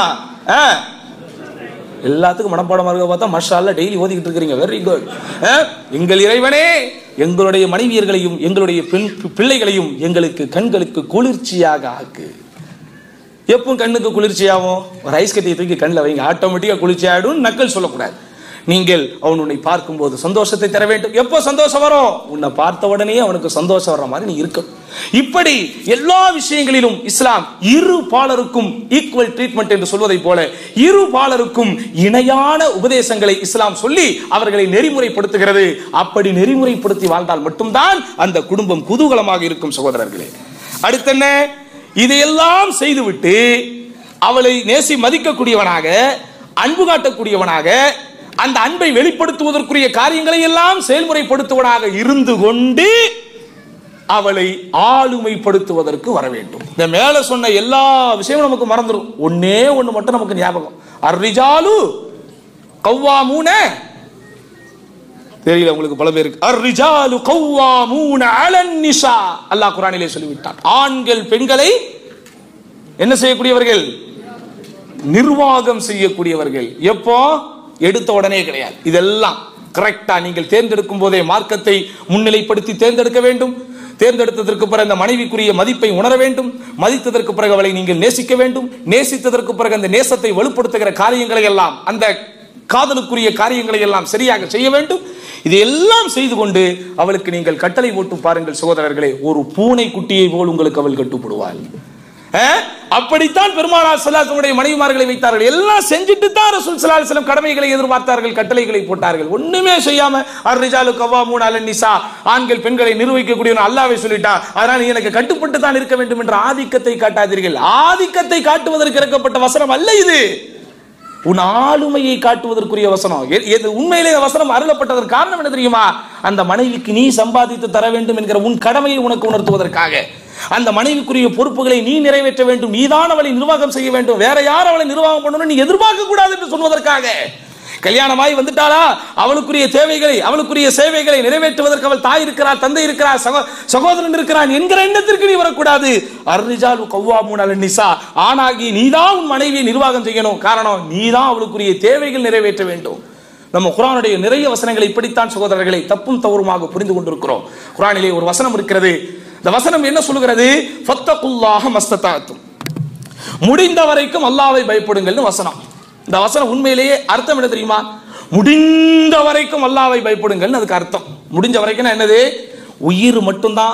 எல்லாத்துக்கும் மனப்பாடமாக இருக்க பார்த்தா மஷால்ல டெய்லி ஓதிக்கிட்டு இருக்கிறீங்க வெரி குட் எங்கள் இறைவனே எங்களுடைய மனைவியர்களையும் எங்களுடைய பெண் பிள்ளைகளையும் எங்களுக்கு கண்களுக்கு குளிர்ச்சியாக ஆக்கு எப்பவும் கண்ணுக்கு குளிர்ச்சியாகும் ஒரு ஐஸ் கட்டியை தூக்கி கண்ணில் வைங்க ஆட்டோமேட்டிக்காக குளிர்ச்சி ஆயிடும் நக்கல் சொல்லக்கூடாது நீங்கள் அவன் உன்னை பார்க்கும்போது சந்தோஷத்தை தர வேண்டும் எப்போ சந்தோஷம் வரும் உன்னை பார்த்த உடனே அவனுக்கு சந்தோஷம் வர்ற மாதிரி நீ இருக்கும் இப்படி எல்லா விஷயங்களிலும் இஸ்லாம் இரு பாலருக்கும் ஈக்குவல் ட்ரீட்மெண்ட் என்று சொல்வதை போல இரு பாலருக்கும் இணையான உபதேசங்களை இஸ்லாம் சொல்லி அவர்களை நெறிமுறைப்படுத்துகிறது அப்படி நெறிமுறைப்படுத்தி வாழ்ந்தால் மட்டும்தான் அந்த குடும்பம் குதூகலமாக இருக்கும் சகோதரர்களே அடுத்து என்ன இதையெல்லாம் செய்துவிட்டு அவளை நேசி மதிக்கக்கூடியவனாக அன்பு காட்டக்கூடியவனாக அந்த அன்பை வெளிப்படுத்துவதற்குரிய காரியங்களை எல்லாம் செயல்முறைப்படுத்துவனாக இருந்து கொண்டு அவளை ஆளுமைப்படுத்துவதற்கு வர வேண்டும் இந்த மேல சொன்ன எல்லா விஷயமும் நமக்கு மறந்துடும் ஒன்னே ஒண்ணு மட்டும் நமக்கு ஞாபகம் அர்ரிஜாலு கவ்வாமூன தெரியல உங்களுக்கு பல பேருக்கு அர்ரிஜாலு கவ்வாமூன அலன் நிசா அல்லாஹ் குர்ஆனிலே சொல்லிவிட்டான் ஆண்கள் பெண்களை என்ன செய்யக்கூடியவர்கள் நிர்வாகம் செய்யக்கூடியவர்கள் எப்போ எடுத்த உடனே கிடையாது இதெல்லாம் கரெக்டா நீங்கள் தேர்ந்தெடுக்கும் போதே மார்க்கத்தை முன்னிலைப்படுத்தி தேர்ந்தெடுக்க வேண்டும் தேர்ந்தெடுத்ததற்கு பிறகு அந்த மனைவிக்குரிய மதிப்பை உணர வேண்டும் மதித்ததற்கு பிறகு அவளை நீங்கள் நேசிக்க வேண்டும் நேசித்ததற்கு பிறகு அந்த நேசத்தை வலுப்படுத்துகிற காரியங்களை எல்லாம் அந்த காதலுக்குரிய காரியங்களை எல்லாம் சரியாக செய்ய வேண்டும் இது எல்லாம் செய்து கொண்டு அவளுக்கு நீங்கள் கட்டளை போட்டு பாருங்கள் சகோதரர்களே ஒரு பூனை குட்டியை போல் உங்களுக்கு அவள் கட்டுப்படுவாள் அஹ்? அப்படித்தான் பெருமானார் சல்லாசமுடைய மனைவிமார்களை வைத்தார்கள் எல்லாம் செஞ்சுட்டு தான் ரசூல் ஸல்லல்லாஹு அலைஹி வஸல்லம் கடமைகளை எதிர்பார்த்தார்கள் கட்டளைகளை போட்டார்கள் ஒண்ணுமே செய்யாம அர்ரிஜாலு கவ்வாமூன் அலன் நிசா ஆண்கள் பெண்களை நிர்வகிக்கக்கூடியவன் அல்லாஹ்வே சொல்லிட்டான் அதனால் நீ எனக்கு கட்டுப்பட்டு தான் இருக்க வேண்டும் என்ற ஆதிக்கத்தை காட்டாதீர்கள் ஆதிக்கத்தை காட்டுவதற்கு இறக்கப்பட்ட வசனம் அல்ல இது உன் ஆளுமையை காட்டுவதற்குரிய வசனம் எ- எது உண்மையிலே இந்த வசனம் அருளப்பட்டதற்கு காரணம் என்ன தெரியுமா அந்த மனைவிக்கு நீ சம்பாதித்து தர வேண்டும் என்கிற உன் கடமையை உனக்கு உணர்த்துவதற்காக அந்த மனைவிக்குரிய பொறுப்புகளை நீ நிறைவேற்ற வேண்டும் நீதான் அவளை நிர்வாகம் செய்ய வேண்டும் வேற யார் அவளை நிர்வாகம் பண்ணணும் நீ எதிர்பார்க்க கூடாது என்று சொல்வதற்காக கல்யாணமாய் வந்துட்டாளா அவளுக்குரிய தேவைகளை அவளுக்குரிய சேவைகளை நிறைவேற்றுவதற்கு அவள் தாய் இருக்கிறார் தந்தை இருக்கிறார் சகோ சகோதரன் இருக்கிறான் என்கிற எண்ணத்திற்கு நீ வரக்கூடாது அர்ரிஜாலு கவ்வாமூன் அலன் நிசா ஆனாகி நீதான் உன் மனைவியை நிர்வாகம் செய்யணும் காரணம் நீதான் அவளுக்குரிய தேவைகள் நிறைவேற்ற வேண்டும் நம்ம குரானுடைய நிறைய வசனங்களை இப்படித்தான் சகோதரர்களை தப்பும் தவறுமாக புரிந்து கொண்டிருக்கிறோம் குரானிலே ஒரு வசனம் இருக்கிறது இந்த வசனம் என்ன சொல்கிறது ஃபத்தகுல்லாஹ மஸ்ததாத்தும் முடிந்த வரைக்கும் அல்லாவை பயப்படுங்கள்னு வசனம் இந்த வசனம் உண்மையிலேயே அர்த்தம் என்ன தெரியுமா முடிந்த வரைக்கும் அல்லாவை பயப்படுங்கள்னு அதுக்கு அர்த்தம் முடிஞ்ச வரைக்கும் என்னது உயிர் மட்டும்தான்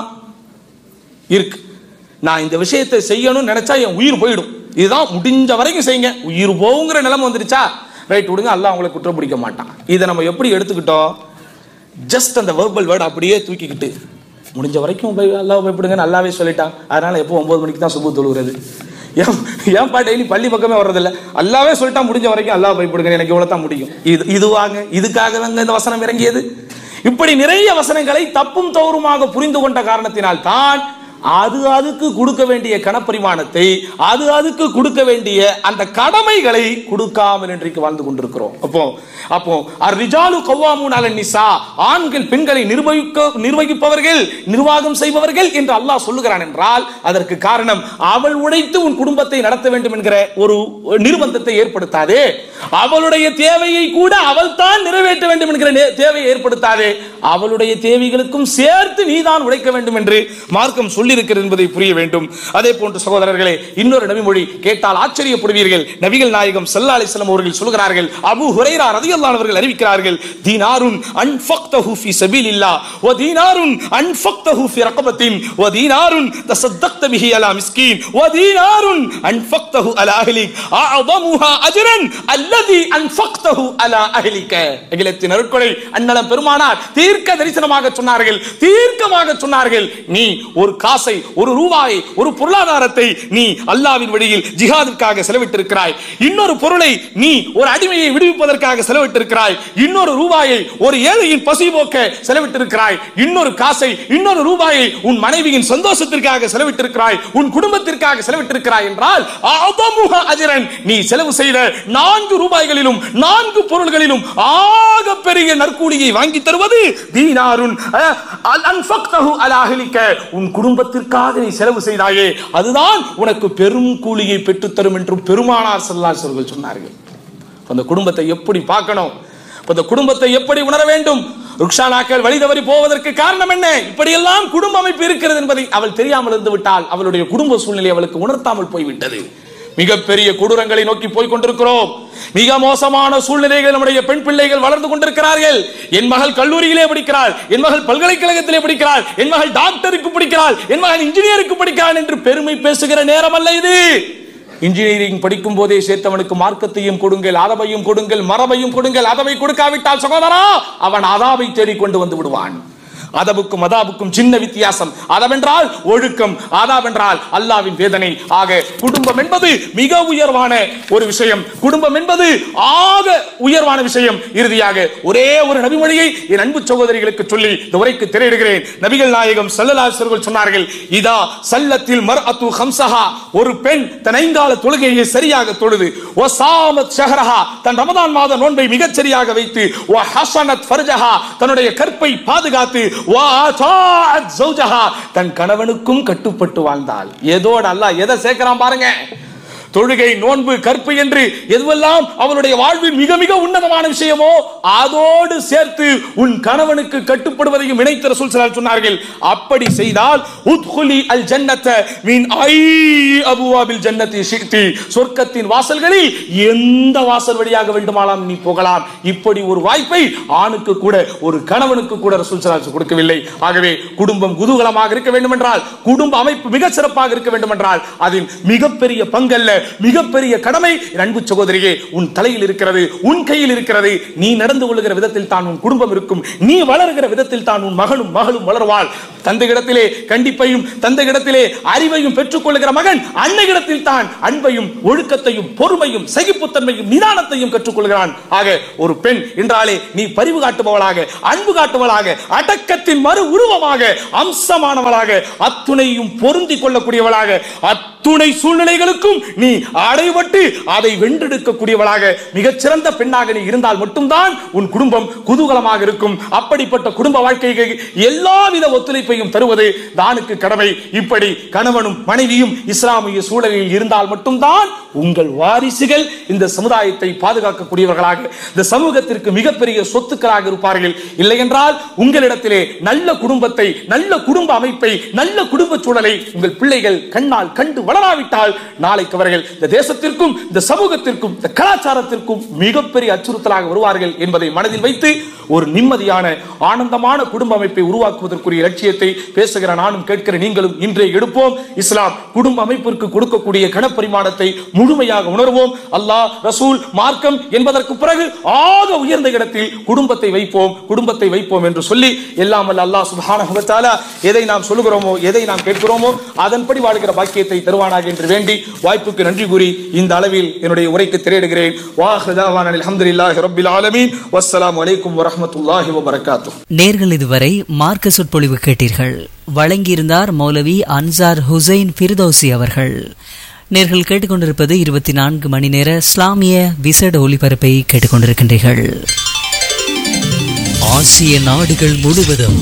இருக்கு நான் இந்த விஷயத்தை செய்யணும்னு நினைச்சா என் உயிர் போயிடும் இதுதான் முடிஞ்ச வரைக்கும் செய்யுங்க உயிர் போகுங்கிற நிலைமை வந்துருச்சா ரைட் விடுங்க அல்லாஹ் உங்களை குற்றம் பிடிக்க மாட்டான் இதை நம்ம எப்படி எடுத்துக்கிட்டோம் ஜஸ்ட் அந்த வேர்பல் வேர்டு அப்படியே தூக்கிக்கிட்டு முடிஞ்ச வரைக்கும் பய அல்லாஹ் பயப்படுங்க நல்லாவே சொல்லிட்டான் அதனால எப்போ ஒன்பது மணிக்கு தான் சுபு தொழுகிறது ஏன் ஏன்பா டெய்லி பள்ளி பக்கமே வர்றதில்ல அல்லாவே சொல்லிட்டா முடிஞ்ச வரைக்கும் அல்லாஹ் பயப்படுங்க எனக்கு இவ்வளவு தான் முடியும் இது இதுவாங்க இதுக்காக இந்த வசனம் இறங்கியது இப்படி நிறைய வசனங்களை தப்பும் தவறுமாக புரிந்து கொண்ட காரணத்தினால் தான் அது அதுக்கு கொடுக்க வேண்டிய கணப்பரிமாணத்தை அது அதுக்கு கொடுக்க வேண்டிய அந்த கடமைகளை கொடுக்காமல் இன்றைக்கு வாழ்ந்து கொண்டிருக்கிறோம் அப்போ அப்போ அர்ரிஜாலு கவ்வாமூன் அலன் நிசா ஆண்கள் பெண்களை நிர்வகிக்க நிர்வகிப்பவர்கள் நிர்வாகம் செய்பவர்கள் என்று அல்லாஹ் சொல்லுகிறான் என்றால் அதற்கு காரணம் அவள் உழைத்து உன் குடும்பத்தை நடத்த வேண்டும் என்கிற ஒரு நிர்பந்தத்தை ஏற்படுத்தாதே அவளுடைய தேவையை கூட அவள் தான் நிறைவேற்ற வேண்டும் என்கிற நே- தேவையை ஏற்படுத்தாதே அவளுடைய தேவைகளுக்கும் சேர்த்து நீதான் உழைக்க வேண்டும் என்று மார்க்கம் சொல்லியிருக்கிறது என்பதை புரிய வேண்டும் அதே போன்று சகோதரர்களே இன்னொரு நபிமொழி கேட்டால் ஆச்சரியப்படுவீர்கள் நபிகள் நாயகம் ஸல்லல்லாஹு அலைஹி வஸல்லம் அவர்கள் சொல்கிறார்கள் அபூ ஹுரைரா ரலியல்லாஹு அவர்கள் அறிவிக்கிறார்கள் தீனாருன் அன்ஃபக்தஹு ஃபீ சபீலில்லாஹ் வ தீனாருன் அன்ஃபக்தஹு ஃபீ ரகபத்தின் வ தீனாருன் தஸத்தக்த பிஹி அலா மிஸ்கீன் வ தீனாருன் அன்ஃபக்தஹு அலா அஹ்லிக் அஅதமுஹா அஜ்ரன் அல்லதி அன்ஃபக்தஹு அலா அஹ்லிக அகிலத்தின் அருட்கொடை அண்ணலம் பெருமானார் தீர்க்க தரிசனமாக சொன்னார்கள் தீர்க்கமாக சொன்னார்கள் நீ ஒரு காசை ஒரு ரூபாயை ஒரு பொருளாதாரத்தை நீ அல்லாவின் வழியில் ஜிஹாதிற்காக செலவிட்டிருக்கிறாய் இன்னொரு பொருளை நீ ஒரு அடிமையை விடுவிப்பதற்காக செலவிட்டிருக்கிறாய் இன்னொரு ரூபாயை ஒரு ஏழையின் பசி போக்க செலவிட்டிருக்கிறாய் இன்னொரு காசை இன்னொரு ரூபாயை உன் மனைவியின் சந்தோஷத்திற்காக செலவிட்டிருக்கிறாய் உன் குடும்பத்திற்காக செலவிட்டிருக்கிறாய் என்றால் அதமுக அஜரன் நீ செலவு செய்த நான்கு ரூபாய்களிலும் நான்கு பொருள்களிலும் ஆக பெரிய நற்கூலியை வாங்கி தருவது தீனாருன் அஹ், அல் அன்ஃபக்தஹு அலா அஹ்லிக. உன் குடும்பத்திற்காக நீ செலவு செய்தாயே அதுதான் உனக்கு பெரும் கூலியை பெற்றுத்தரும் என்றும் பெருமானார் ஸல்லல்லாஹு அலைஹி வஸல்லம் சொன்னார்கள் அந்த குடும்பத்தை எப்படி பார்க்கணும் அப்ப அந்த குடும்பத்தை எப்படி உணர வேண்டும் ருக்ஷானாக்கள் வழி தவறி போவதற்கு காரணம் என்ன இப்படியெல்லாம் குடும்ப அமைப்பு இருக்கிறது என்பதை அவள் தெரியாமல் இருந்து விட்டால் அவளுடைய குடும்ப சூழ்நிலை அவளுக்கு உணர்த்தாமல் போய்விட்டது மிகப்பெரிய கொடூரங்களை நோக்கி போய் கொண்டிருக்கிறோம் மிக மோசமான சூழ்நிலைகள் நம்முடைய பெண் பிள்ளைகள் வளர்ந்து கொண்டிருக்கிறார்கள் என் மகள் கல்லூரியிலே படிக்கிறாள் என் மகள் பல்கலைக்கழகத்திலே படிக்கிறாள் என் மகள் டாக்டருக்கு படிக்கிறாள் என் மகள் இன்ஜினியருக்கு படிக்கிறாள் என்று பெருமை பேசுகிற நேரம் அல்ல இது இன்ஜினியரிங் படிக்கும் போதே சேர்த்தவனுக்கு மார்க்கத்தையும் கொடுங்கள் அதவையும் கொடுங்கள் மரபையும் கொடுங்கள் அதவை கொடுக்காவிட்டால் சகோதரா அவன் அதாவை தேடிக் கொண்டு வந்து விடுவான் அதவுக்கும் அதாவுக்கும் சின்ன வித்தியாசம் அதவென்றால் ஒழுக்கம் அதாவென்றால் அல்லாவின் வேதனை ஆக குடும்பம் என்பது மிக உயர்வான ஒரு விஷயம் குடும்பம் என்பது ஆக உயர்வான விஷயம் இறுதியாக ஒரே ஒரு நபிமொழியை என் அன்பு சகோதரிகளுக்கு சொல்லி இந்த உரைக்கு திரையிடுகிறேன் நபிகள் நாயகம் சல்லல்லாஹு சொன்னார்கள் இதா சல்லத்தில் மர் அத்து ஹம்சஹா ஒரு பெண் தன் ஐங்கால தொழுகையை சரியாக தொழுது ஓ சாமத் ஷஹரஹா தன் ரமதான் மாத நோன்பை மிகச் சரியாக வைத்து ஓ ஹசனத் ஃபர்ஜஹா தன்னுடைய கற்பை பாதுகாத்து ஓ ஆதாஅத் ஜௌஜஹா தன் கணவனுக்கும் கட்டுப்பட்டு வாழ்ந்தாள் ஏதோட அல்லாஹ் எதை சேர்க்கிறான் பாருங்க தொழுகை நோன்பு கற்பு என்று எதுவெல்லாம் அவளுடைய வாழ்வில் மிக மிக உன்னதமான விஷயமோ அதோடு சேர்த்து உன் கணவனுக்கு கட்டுப்படுவதையும் இணைத்த ரசூல் ஸல்லல்லாஹு அலைஹி சொன்னார்கள் அப்படி செய்தால் உத்குலி அல் ஜன்னத மின் ஐ அபுவாபில் ஜன்னதி ஷிக்தி சொர்க்கத்தின் வாசல்களில் எந்த வாசல் வழியாக வேண்டுமானாலும் நீ போகலாம் இப்படி ஒரு வாய்ப்பை ஆணுக்கு கூட ஒரு கணவனுக்கு கூட ரசூல் ஸல்லல்லாஹு அலைஹி கொடுக்கவில்லை ஆகவே குடும்பம் குதூகலமாக இருக்க வேண்டும் என்றால் குடும்ப அமைப்பு மிக சிறப்பாக இருக்க வேண்டும் என்றால் அதில் மிகப்பெரிய பங்கல்ல மிகப்பெரிய கடமை என் அன்பு சகோதரியே உன் தலையில் இருக்கிறது உன் கையில் இருக்கிறது நீ நடந்து கொள்ளுகிற விதத்தில் தான் உன் குடும்பம் இருக்கும் நீ வளர்கிற விதத்தில் தான் உன் மகனும் மகளும் வளர்வாள் தந்தையிடத்திலே கண்டிப்பையும் தந்தையிடத்திலே அறிவையும் பெற்றுக் கொள்ளுகிற மகன் அன்னையிடத்தில் தான் அன்பையும் ஒழுக்கத்தையும் பொறுமையும் சகிப்புத்தன்மையும் நிதானத்தையும் கற்றுக்கொள்கிறான் ஆக ஒரு பெண் என்றாலே நீ பரிவு காட்டுபவளாக அன்பு காட்டுவளாக அடக்கத்தின் மறு உருவமாக அம்சமானவளாக அத்துணையும் பொருந்திக் கொள்ளக்கூடியவளாக அத்துணை சூழ்நிலைகளுக்கும் நீ அடைபட்டு அதை வென்றெடுக்கக்கூடியவளாக மிகச்சிறந்த பெண்ணாக நீ இருந்தால் மட்டும்தான் உன் குடும்பம் குதூகலமாக இருக்கும் அப்படிப்பட்ட குடும்ப வாழ்க்கைக்கு எல்லாவித ஒத்துழைப்பையும் தருவது தானுக்கு கடமை இப்படி கணவனும் மனைவியும் இஸ்லாமிய சூழலில் இருந்தால் மட்டும்தான் உங்கள் வாரிசுகள் இந்த சமுதாயத்தை பாதுகாக்கக்கூடியவர்களாக இந்த சமூகத்திற்கு மிகப்பெரிய சொத்துக்களாக இருப்பார்கள் இல்லை என்றால் உங்களிடத்திலே நல்ல குடும்பத்தை நல்ல குடும்ப அமைப்பை நல்ல குடும்ப சூழலை உங்கள் பிள்ளைகள் கண்ணால் கண்டு வளராவிட்டால் நாளைக்கு அவர்கள் இந்த தேசத்திற்கும் இந்த சமூகத்திற்கும் இந்த கலாச்சாரத்திற்கும் மிகப்பெரிய அச்சுறுத்தலாக வருவார்கள் என்பதை மனதில் வைத்து ஒரு நிம்மதியான ஆனந்தமான குடும்ப அமைப்பை உருவாக்குவதற்குரிய லட்சியத்தை பேசுகிற நானும் கேட்கிற நீங்களும் இன்றே எடுப்போம் இஸ்லாம் குடும்ப அமைப்பிற்கு கொடுக்கக்கூடிய கணப்பரிமாணத்தை முழுமையாக உணர்வோம் அல்லாஹ் ரசூல் மார்க்கம் என்பதற்கு பிறகு ஆக உயர்ந்த இடத்தில் குடும்பத்தை வைப்போம் குடும்பத்தை வைப்போம் என்று சொல்லி எல்லாம் வல்ல அல்லாஹ் சுப்ஹானஹு வ தஆலா எதை நாம் சொல்லுகிறோமோ எதை நாம் கேட்கிறோமோ அதன்படி வாழ்கிற பாக்கியத்தை தருவானாக என்று வேண்டி வாய்ப்புக்கு நன்றி கூறி இந்த அளவில் என்னுடைய உரைக்கு திரையிடுகிறேன் வாஹிதாவான அல்ஹம்துலில்லாஹி ரப்பில் ஆலமீன் வஸ்ஸலாமு அலைக்கும் வரஹ்மத்துல்லாஹி வபரகாத்துஹு நேர்கள் இதுவரை மார்க்க சொற்பொழிவு கேட்டீர்கள் வழங்கியிருந்தார் மௌலவி அன்சார் ஹுசைன் ஃபிர்தௌசி அவர்கள் நேர்கள் கேட்டுக்கொண்டிருப்பது இருபத்தி நான்கு மணி நேர இஸ்லாமிய விசேட ஒலிபரப்பை கேட்டுக்கொண்டிருக்கின்றீர்கள் ஆசிய நாடுகள் முழுவதும்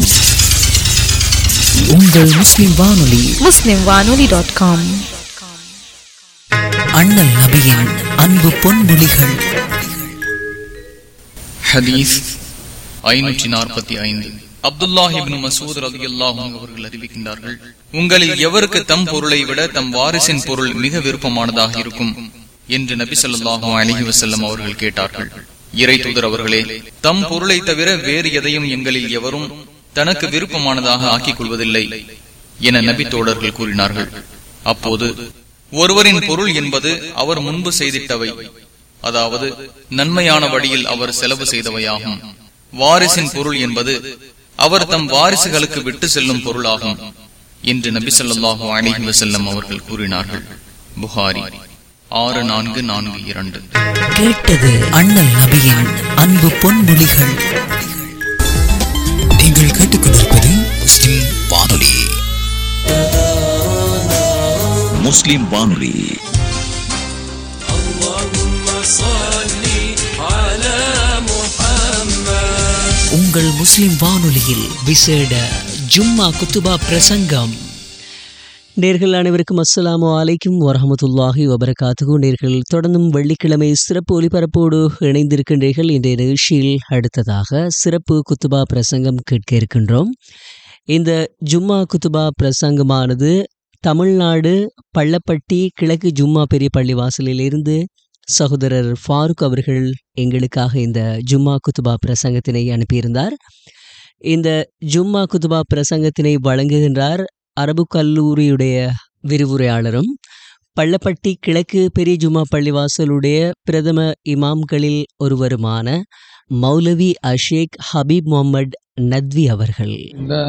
உங்கள் முஸ்லிம் வானொலி muslimwanoli.com அண்ணல் நபியின் அன்பு பொன்மொழிகள் ஹதீஸ் ஐநூற்றி நாற்பத்தி ஐந்து அப்துல்லாஹ் இப்னு மசூத் ரலியல்லாஹு அன்ஹு அவர்கள் அறிவிக்கின்றார்கள் உங்களில் எவருக்கு தம் பொருளை விட தம் வாரிசின் பொருள் மிக விருப்பமானதாக இருக்கும் என்று நபி ஸல்லல்லாஹு அலைஹி வஸல்லம் அவர்கள் கேட்டார்கள் இறை தூதர் அவர்களே தம் பொருளை தவிர வேறு எதையும் எங்களில் எவரும் தனக்கு விருப்பமானதாக ஆக்கிக் கொள்வதில்லை என நபி தோழர்கள் கூறினார்கள் அப்போது ஒருவரின் பொருள் என்பது அவர் முன்பு செய்திட்டவை அதாவது நன்மையான வழியில் அவர் செலவு செய்தவையாகும் வாரிசின் பொருள் என்பது அவர் தம் வாரிசுகளுக்கு விட்டு செல்லும் பொருளாகும் என்று நபி ஸல்லல்லாஹு அலைஹி வஸல்லம் அவர்கள் கூறினார்கள் புகாரி ஆறு நான்கு நான்கு இரண்டு கேட்டது அண்ணல் நபியின் அன்பு பொன்மொழிகள் நீங்கள் கேட்டுக்கொண்டிருப்பது முஸ்லிம் வானொலி முஸ்லிம் வானொலி உங்கள் முஸ்லிம் வானொலியில் விசேட ஜும்மா குத்துபா பிரசங்கம் நேர்கள் அனைவருக்கும் அஸ்ஸலாமு அலைக்கும் வரஹமத்துல்லாஹி வபரகாத்துகு நேர்கள் தொடர்ந்தும் வெள்ளிக்கிழமை சிறப்பு ஒலிபரப்போடு இணைந்திருக்கின்றீர்கள் இன்றைய நிகழ்ச்சியில் அடுத்ததாக சிறப்பு குத்துபா பிரசங்கம் கேட்க இருக்கின்றோம் இந்த ஜும்மா குத்துபா பிரசங்கமானது தமிழ்நாடு பள்ளப்பட்டி கிழக்கு ஜும்மா பெரிய பள்ளி வாசலிலிருந்து சகோதரர் ஃபாரூக் அவர்கள் எங்களுக்காக இந்த ஜும்மா குத்துபா பிரசங்கத்தினை அனுப்பியிருந்தார் இந்த ஜும்மா குத்துபா பிரசங்கத்தினை வழங்குகின்றார் அரபு கல்லூரியுடைய விரிவுரையாளரும் பள்ளப்பட்டி கிழக்கு பெரிய ஜும்மா பள்ளிவாசலுடைய பிரதம இமாம்களில் ஒருவருமான மௌலவி அஷேக் ஹபீப் முகமது நத்வி அவர்கள் الله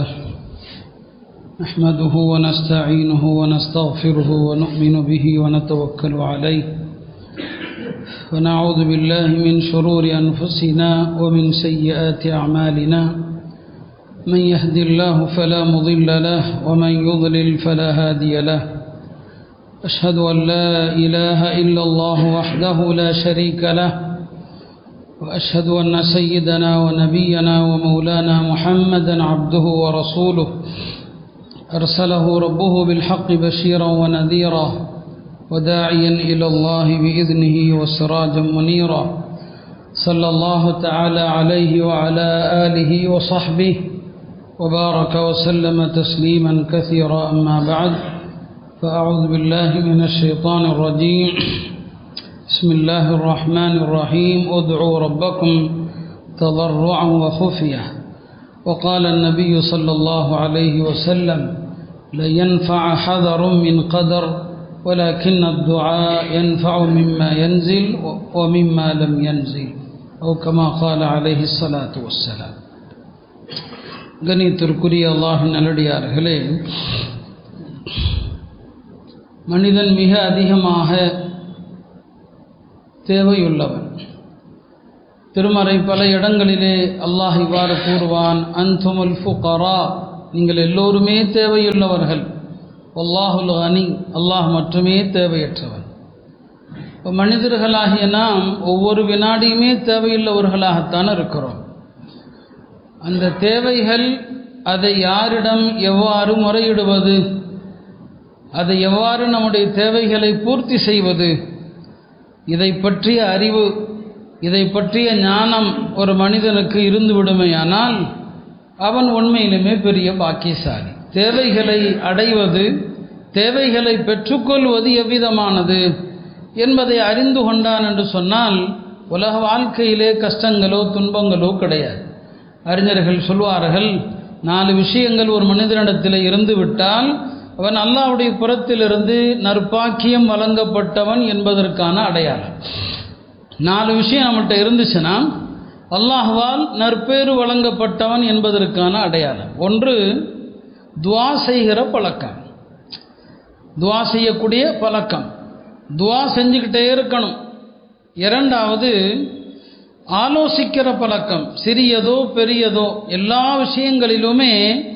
نحمده ونستعينه ونستغفره ونؤمن به ونتوكل عليه ونعوذ بالله من شرور أنفسنا ومن سيئات أعمالنا من يهد الله فلا مضل له ومن يضلل فلا هادي له أشهد أن لا إله إلا الله وحده لا شريك له وأشهد أن سيدنا ونبينا ومولانا محمدا عبده ورسوله أرسله ربه بالحق بشيرا ونذيرا وداعيا إلى الله بإذنه وسراجا منيرا صلى الله تعالى عليه وعلى آله وصحبه وبارك وسلم تسليما كثيرا أما بعد فأعوذ بالله من الشيطان الرجيم بسم الله الرحمن الرحيم ادعوا ربكم تضرعا وخفية وقال النبي صلى الله عليه وسلم لينفع حذر من قدر ولكن الدعاء ينفع مما ينزل ومما لم ينزل أو كما قال عليه الصلاة والسلام கணித்திற்குரிய அல்லாஹின் நல்லடியார்களே மனிதன் மிக அதிகமாக தேவையுள்ளவன் திருமறை பல இடங்களிலே அல்லாஹ் இவ்வாறு கூறுவான் அன்துமுல் ஃபுகரா நீங்கள் எல்லோருமே தேவையுள்ளவர்கள் அல்லாஹுல் அனி அல்லாஹ் மட்டுமே தேவையற்றவன் இப்போ மனிதர்களாகிய நாம் ஒவ்வொரு வினாடியுமே தேவையுள்ளவர்களாகத்தான் இருக்கிறோம் அந்த தேவைகள் அதை யாரிடம் எவ்வாறு முறையிடுவது அதை எவ்வாறு நம்முடைய தேவைகளை பூர்த்தி செய்வது இதை பற்றிய அறிவு இதை பற்றிய ஞானம் ஒரு மனிதனுக்கு இருந்து விடுமையானால் அவன் உண்மையிலுமே பெரிய பாக்கியசாலி தேவைகளை அடைவது தேவைகளை பெற்றுக்கொள்வது எவ்விதமானது என்பதை அறிந்து கொண்டான் என்று சொன்னால் உலக வாழ்க்கையிலே கஷ்டங்களோ துன்பங்களோ கிடையாது அறிஞர்கள் சொல்வார்கள் நாலு விஷயங்கள் ஒரு மனிதனிடத்தில் இருந்து விட்டால் அவன் அல்லாவுடைய புறத்திலிருந்து நற்பாக்கியம் வழங்கப்பட்டவன் என்பதற்கான அடையாளம் நாலு விஷயம் நம்மகிட்ட இருந்துச்சுன்னா அல்லாஹுவால் நற்பேறு வழங்கப்பட்டவன் என்பதற்கான அடையாளம் ஒன்று துவா செய்கிற பழக்கம் துவா செய்யக்கூடிய பழக்கம் துவா செஞ்சுக்கிட்டே இருக்கணும் இரண்டாவது ஆலோசிக்கிற பழக்கம் சிறியதோ பெரியதோ எல்லா விஷயங்களிலுமே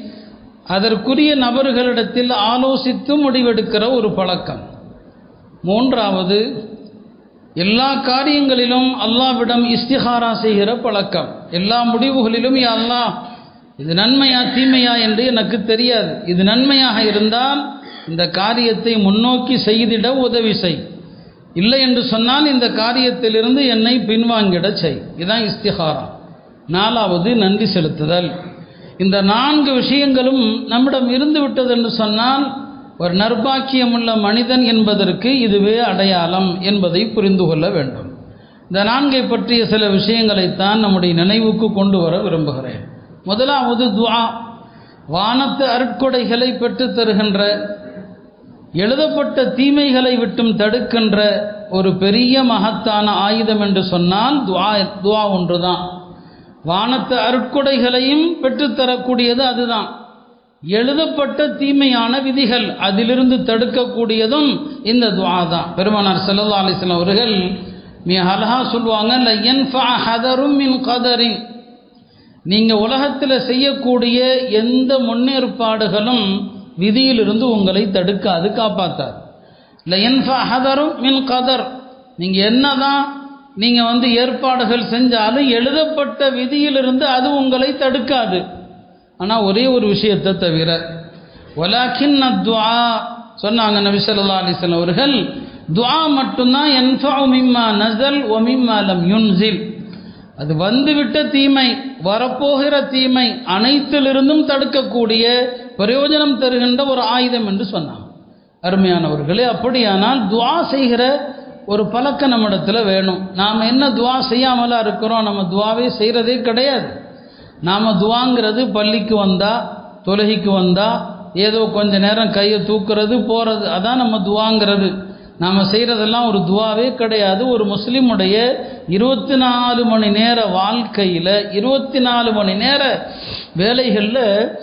அதற்குரிய நபர்களிடத்தில் ஆலோசித்து முடிவெடுக்கிற ஒரு பழக்கம் மூன்றாவது எல்லா காரியங்களிலும் அல்லாவிடம் இஸ்திஹாரா செய்கிற பழக்கம் எல்லா முடிவுகளிலும் அல்லாஹ் இது நன்மையா தீமையா என்று எனக்கு தெரியாது இது நன்மையாக இருந்தால் இந்த காரியத்தை முன்னோக்கி செய்திட உதவி செய் இல்லை என்று சொன்னால் இந்த காரியத்திலிருந்து என்னை பின்வாங்கிட செய் இதுதான் இஸ்திஹாரா நாலாவது நன்றி செலுத்துதல் இந்த நான்கு விஷயங்களும் நம்மிடம் இருந்து விட்டது என்று சொன்னால் ஒரு நற்பாக்கியமுள்ள மனிதன் என்பதற்கு இதுவே அடையாளம் என்பதை புரிந்து கொள்ள வேண்டும் இந்த நான்கை பற்றிய சில விஷயங்களைத்தான் நம்முடைய நினைவுக்கு கொண்டு வர விரும்புகிறேன் முதலாவது துவா வானத்து அருட்கொடைகளை பெற்றுத் தருகின்ற எழுதப்பட்ட தீமைகளை விட்டும் தடுக்கின்ற ஒரு பெரிய மகத்தான ஆயுதம் என்று சொன்னால் துவா துவா ஒன்றுதான் வானத்து அருட்கொடைகளையும் பெற்றுத்தரக்கூடியது அதுதான் எழுதப்பட்ட தீமையான விதிகள் அதிலிருந்து தடுக்கக்கூடியதும் இந்த துவா தான் பெருமானார் செல்லல்லா அலிஸ்லாம் அவர்கள் மிக அழகா சொல்லுவாங்க மின் கதரின் நீங்கள் உலகத்தில் செய்யக்கூடிய எந்த முன்னேற்பாடுகளும் விதியிலிருந்து உங்களை தடுக்காது காப்பாத்தார் லயன்ஃபஹதரும் மின் கதர் நீங்கள் என்னதான் நீங்கள் வந்து ஏற்பாடுகள் செஞ்சாலும் எழுதப்பட்ட விதியிலிருந்து அது உங்களை தடுக்காது ஆனால் ஒரே ஒரு விஷயத்தை தவிர ஒலாக்கின் துவா சொன்னாங்க நபி சொல்லா அலிஸ்லாம் அவர்கள் துவா மட்டும்தான் என்ஃபா மிம்மா நசல் ஒமிம்மா லம் யுன்சில் அது வந்துவிட்ட தீமை வரப்போகிற தீமை அனைத்திலிருந்தும் தடுக்கக்கூடிய பிரயோஜனம் தருகின்ற ஒரு ஆயுதம் என்று சொன்னாங்க அருமையானவர்களே அப்படியானால் துவா செய்கிற ஒரு பழக்கம் நம்மிடத்தில் வேணும் நாம் என்ன துவா செய்யாமலாம் இருக்கிறோம் நம்ம துவாவே செய்கிறதே கிடையாது நாம் துவாங்கிறது பள்ளிக்கு வந்தால் தொலகிக்கு வந்தால் ஏதோ கொஞ்ச நேரம் கையை தூக்குறது போகிறது அதான் நம்ம துவாங்கிறது நாம் செய்கிறதெல்லாம் ஒரு துவாவே கிடையாது ஒரு முஸ்லீமுடைய இருபத்தி நாலு மணி நேர வாழ்க்கையில் இருபத்தி நாலு மணி நேர வேலைகளில்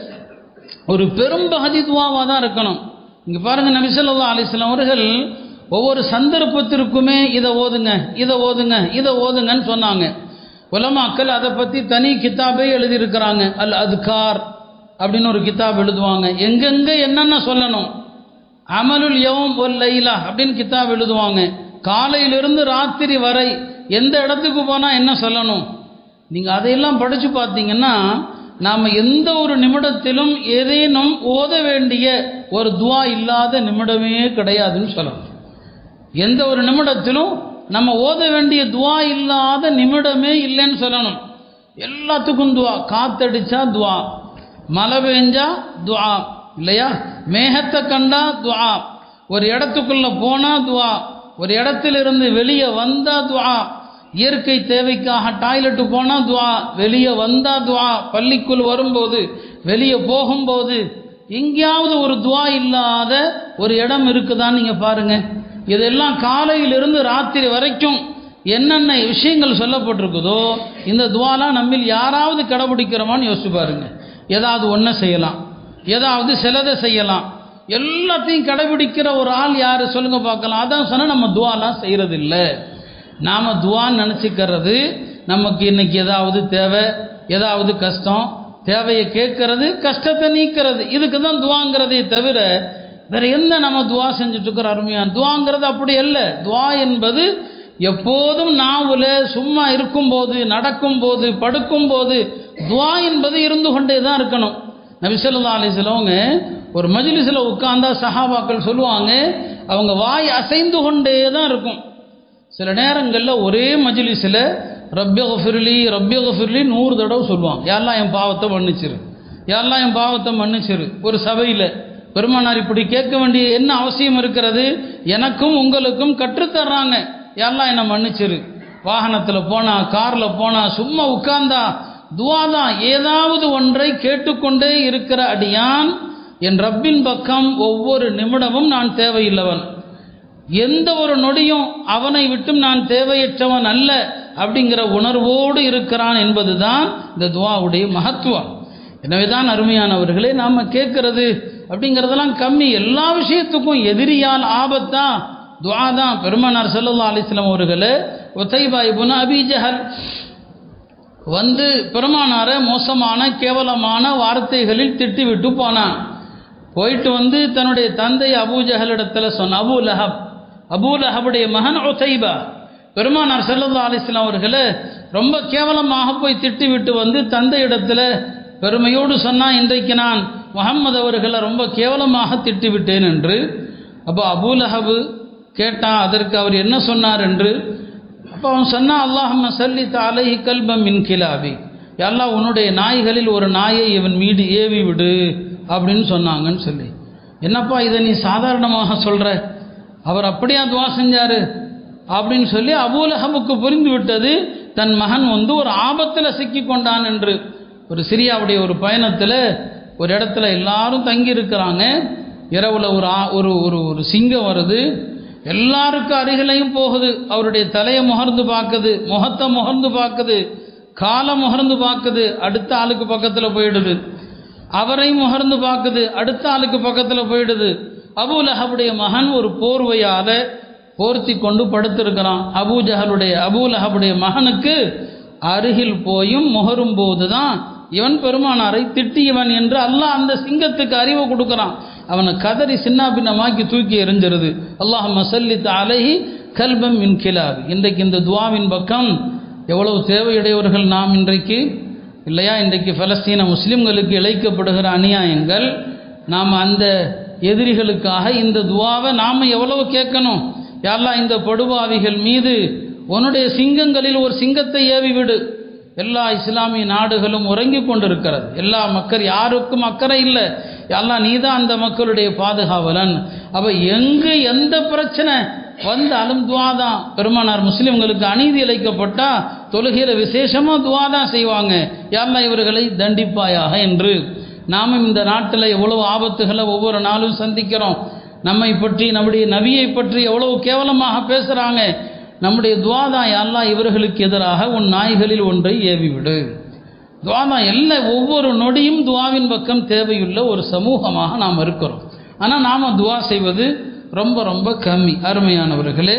ஒரு பெரும் பகுதி துவாவாக தான் இருக்கணும் இங்கே பாருங்கள் நபிசல்லா அலிஸ்லாம் அவர்கள் ஒவ்வொரு சந்தர்ப்பத்திற்குமே இதை ஓதுங்க இதை ஓதுங்க இதை ஓதுங்கன்னு சொன்னாங்க உலமாக்கள் அதை பற்றி தனி கித்தாபே எழுதியிருக்கிறாங்க அல் அதுகார் அப்படின்னு ஒரு கித்தாப் எழுதுவாங்க எங்கெங்கே என்னென்ன சொல்லணும் அமலுல் யவும் ஒல் லைலா அப்படின்னு கித்தாப் எழுதுவாங்க காலையிலிருந்து ராத்திரி வரை எந்த இடத்துக்கு போனால் என்ன சொல்லணும் நீங்கள் அதையெல்லாம் படித்து பார்த்தீங்கன்னா நாம் எந்த ஒரு நிமிடத்திலும் ஏதேனும் ஓத வேண்டிய ஒரு துவா இல்லாத நிமிடமே கிடையாதுன்னு சொல்லணும் எந்த ஒரு நிமிடத்திலும் நம்ம ஓத வேண்டிய துவா இல்லாத நிமிடமே இல்லைன்னு சொல்லணும் எல்லாத்துக்கும் துவா காத்தடிச்சா துவா மழை பெஞ்சா துவா இல்லையா மேகத்தை கண்டா துவா ஒரு இடத்துக்குள்ள போனா துவா ஒரு இடத்திலிருந்து வெளியே வந்தா துவா இயற்கை தேவைக்காக டாய்லெட்டு போனா துவா வெளியே வந்தா துவா பள்ளிக்குள் வரும்போது வெளியே போகும்போது எங்கேயாவது ஒரு துவா இல்லாத ஒரு இடம் இருக்குதான்னு நீங்க பாருங்க இதெல்லாம் காலையிலிருந்து ராத்திரி வரைக்கும் என்னென்ன விஷயங்கள் சொல்லப்பட்டிருக்குதோ இந்த துவாலாம் நம்மில் யாராவது கடைபிடிக்கிறோமான்னு யோசிச்சு பாருங்க ஏதாவது ஒன்றை செய்யலாம் ஏதாவது சிலதை செய்யலாம் எல்லாத்தையும் கடைபிடிக்கிற ஒரு ஆள் யார் சொல்லுங்க பார்க்கலாம் அதான் சொன்னால் நம்ம துவாலாம் செய்கிறது இல்லை நாம் துவான்னு நினச்சிக்கிறது நமக்கு இன்னைக்கு ஏதாவது தேவை ஏதாவது கஷ்டம் தேவையை கேட்கறது கஷ்டத்தை நீக்கிறது இதுக்கு தான் துவாங்கிறதே தவிர வேற எந்த நம்ம துவா செஞ்சுட்டு இருக்கிற அருமையான துவாங்கிறது அப்படி அல்ல துவா என்பது எப்போதும் நாவில் சும்மா இருக்கும்போது நடக்கும்போது படுக்கும்போது துவா என்பது இருந்து கொண்டே தான் இருக்கணும் நபிசல்லா அலிஸ்லவங்க ஒரு மஜ்லிஸில் உட்கார்ந்தா சஹாபாக்கள் சொல்லுவாங்க அவங்க வாய் அசைந்து கொண்டே தான் இருக்கும் சில நேரங்களில் ஒரே மஜ்லிஸில் ரப்ய கஃபிர்லி ரப்ய கஃபிர்லி நூறு தடவை சொல்லுவாங்க யாரெல்லாம் என் பாவத்தை மன்னிச்சிரு யாரெல்லாம் என் பாவத்தை மன்னிச்சிரு ஒரு சபையில் பெருமானார் இப்படி கேட்க வேண்டிய என்ன அவசியம் இருக்கிறது எனக்கும் உங்களுக்கும் கற்றுத்தர்றாங்க யாரெல்லாம் என்னை மன்னிச்சிரு வாகனத்தில் போனா காரில் போனா சும்மா உட்கார்ந்தா துவா தான் ஏதாவது ஒன்றை கேட்டுக்கொண்டே இருக்கிற அடியான் என் ரப்பின் பக்கம் ஒவ்வொரு நிமிடமும் நான் தேவையில்லவன் எந்த ஒரு நொடியும் அவனை விட்டும் நான் தேவையற்றவன் அல்ல அப்படிங்கிற உணர்வோடு இருக்கிறான் என்பதுதான் இந்த துவாவுடைய மகத்துவம் எனவே தான் அருமையானவர்களே நாம் கேட்கறது அப்படிங்கிறதெல்லாம் கம்மி எல்லா விஷயத்துக்கும் எதிரியால் ஆபத்தா துவா தான் பெருமானார் சல்லா அலிஸ்லாம் அவர்களே ஒத்தைபா இபுன் அபி ஜஹல் வந்து பெருமானார மோசமான கேவலமான வார்த்தைகளில் திட்டிவிட்டு போனான் போயிட்டு வந்து தன்னுடைய தந்தை அபூ ஜஹலிடத்தில் சொன்ன அபூ லஹப் அபூ லஹபுடைய மகன் ஒத்தைபா பெருமானார் செல்லல்லா அலிஸ்லாம் அவர்களை ரொம்ப கேவலமாக போய் திட்டிவிட்டு வந்து தந்தை இடத்துல பெருமையோடு சொன்னால் இன்றைக்கு நான் முகம்மது அவர்களை ரொம்ப கேவலமாக திட்டிவிட்டேன் என்று அப்போ அபூ லஹபு கேட்டான் அதற்கு அவர் என்ன சொன்னார் என்று அப்போ அவன் சொன்னான் அல்லாஹம்ம சல்லி தாலை கல்பம் மின் கிலாபி எல்லாம் உன்னுடைய நாய்களில் ஒரு நாயை இவன் மீது ஏவி விடு அப்படின்னு சொன்னாங்கன்னு சொல்லி என்னப்பா இதை நீ சாதாரணமாக சொல்கிற அவர் அப்படியா துவா செஞ்சார் அப்படின்னு சொல்லி அபூலஹபுக்கு புரிந்து விட்டது தன் மகன் வந்து ஒரு ஆபத்தில் சிக்கி கொண்டான் என்று ஒரு சிரியாவுடைய ஒரு பயணத்தில் ஒரு இடத்துல எல்லாரும் தங்கி இருக்கிறாங்க இரவில் ஒரு ஆ ஒரு ஒரு ஒரு சிங்கம் வருது எல்லாருக்கும் அருகிலையும் போகுது அவருடைய தலையை முகர்ந்து பார்க்குது முகத்தை முகர்ந்து பார்க்குது காலை முகர்ந்து பார்க்குது அடுத்த ஆளுக்கு பக்கத்தில் போயிடுது அவரையும் முகர்ந்து பார்க்குது அடுத்த ஆளுக்கு பக்கத்தில் போயிடுது அபூலஹபுடைய மகன் ஒரு போர்வையால போர்த்தி கொண்டு படுத்திருக்கிறான் அபூஜஹலுடைய அபூலஹபுடைய மகனுக்கு அருகில் போயும் முகரும் போது தான் இவன் பெருமானாரை திட்டியவன் என்று அல்லாஹ் அந்த சிங்கத்துக்கு அறிவை கொடுக்குறான் அவனை கதறி சின்னாபின்னமாக்கி தூக்கி எறிஞ்சிருது அல்லாஹ் மசல்லித் அலஹி கல்பம் மின் கிலாப் இன்றைக்கு இந்த துவாவின் பக்கம் எவ்வளவு தேவையுடையவர்கள் நாம் இன்றைக்கு இல்லையா இன்றைக்கு பலஸ்தீன முஸ்லிம்களுக்கு இழைக்கப்படுகிற அநியாயங்கள் நாம் அந்த எதிரிகளுக்காக இந்த துவாவை நாம் எவ்வளவு கேட்கணும் யாரெல்லாம் இந்த படுபாவிகள் மீது உன்னுடைய சிங்கங்களில் ஒரு சிங்கத்தை ஏவி விடு எல்லா இஸ்லாமிய நாடுகளும் உறங்கி கொண்டிருக்கிறது எல்லா மக்கள் யாருக்கும் அக்கறை இல்லை எல்லாம் நீ தான் அந்த மக்களுடைய பாதுகாவலன் அப்போ எங்கு எந்த பிரச்சனை வந்தாலும் துவா தான் பெருமானார் முஸ்லிம்களுக்கு அநீதி இழைக்கப்பட்டா தொழுகிற விசேஷமாக துவா தான் செய்வாங்க யாரெல்லாம் இவர்களை தண்டிப்பாயாக என்று நாமும் இந்த நாட்டில் எவ்வளவு ஆபத்துகளை ஒவ்வொரு நாளும் சந்திக்கிறோம் நம்மை பற்றி நம்முடைய நபியை பற்றி எவ்வளவு கேவலமாக பேசுகிறாங்க நம்முடைய துவாதான் எல்லாம் இவர்களுக்கு எதிராக உன் நாய்களில் ஒன்றை ஏவிவிடு துவாதான் எல்லா ஒவ்வொரு நொடியும் துவாவின் பக்கம் தேவையுள்ள ஒரு சமூகமாக நாம் இருக்கிறோம் ஆனால் நாம் துவா செய்வது ரொம்ப ரொம்ப கம்மி அருமையானவர்களே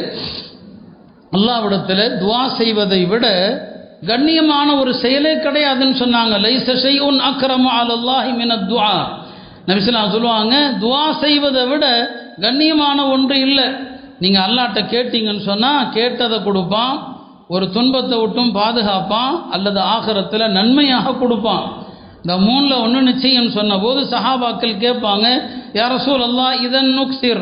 அல்லாவிடத்தில் துவா செய்வதை விட கண்ணியமான ஒரு செயலே கிடையாதுன்னு சொன்னாங்க லைச ஷைஉன் அக்ரம அலல்லாஹி மின துஆ நபிஸ்லாம் சொல்லுவாங்க துவா செய்வதை விட கண்ணியமான ஒன்று இல்லை நீங்கள் அல்லாட்ட கேட்டீங்கன்னு சொன்னால் கேட்டதை கொடுப்பான் ஒரு துன்பத்தை விட்டும் பாதுகாப்பான் அல்லது ஆகரத்தில் நன்மையாக கொடுப்பான் இந்த மூணில் ஒன்று நிச்சயம் சொன்னபோது சஹாபாக்கள் கேட்பாங்க யார சூழல்லா இதன் நுக்சிர்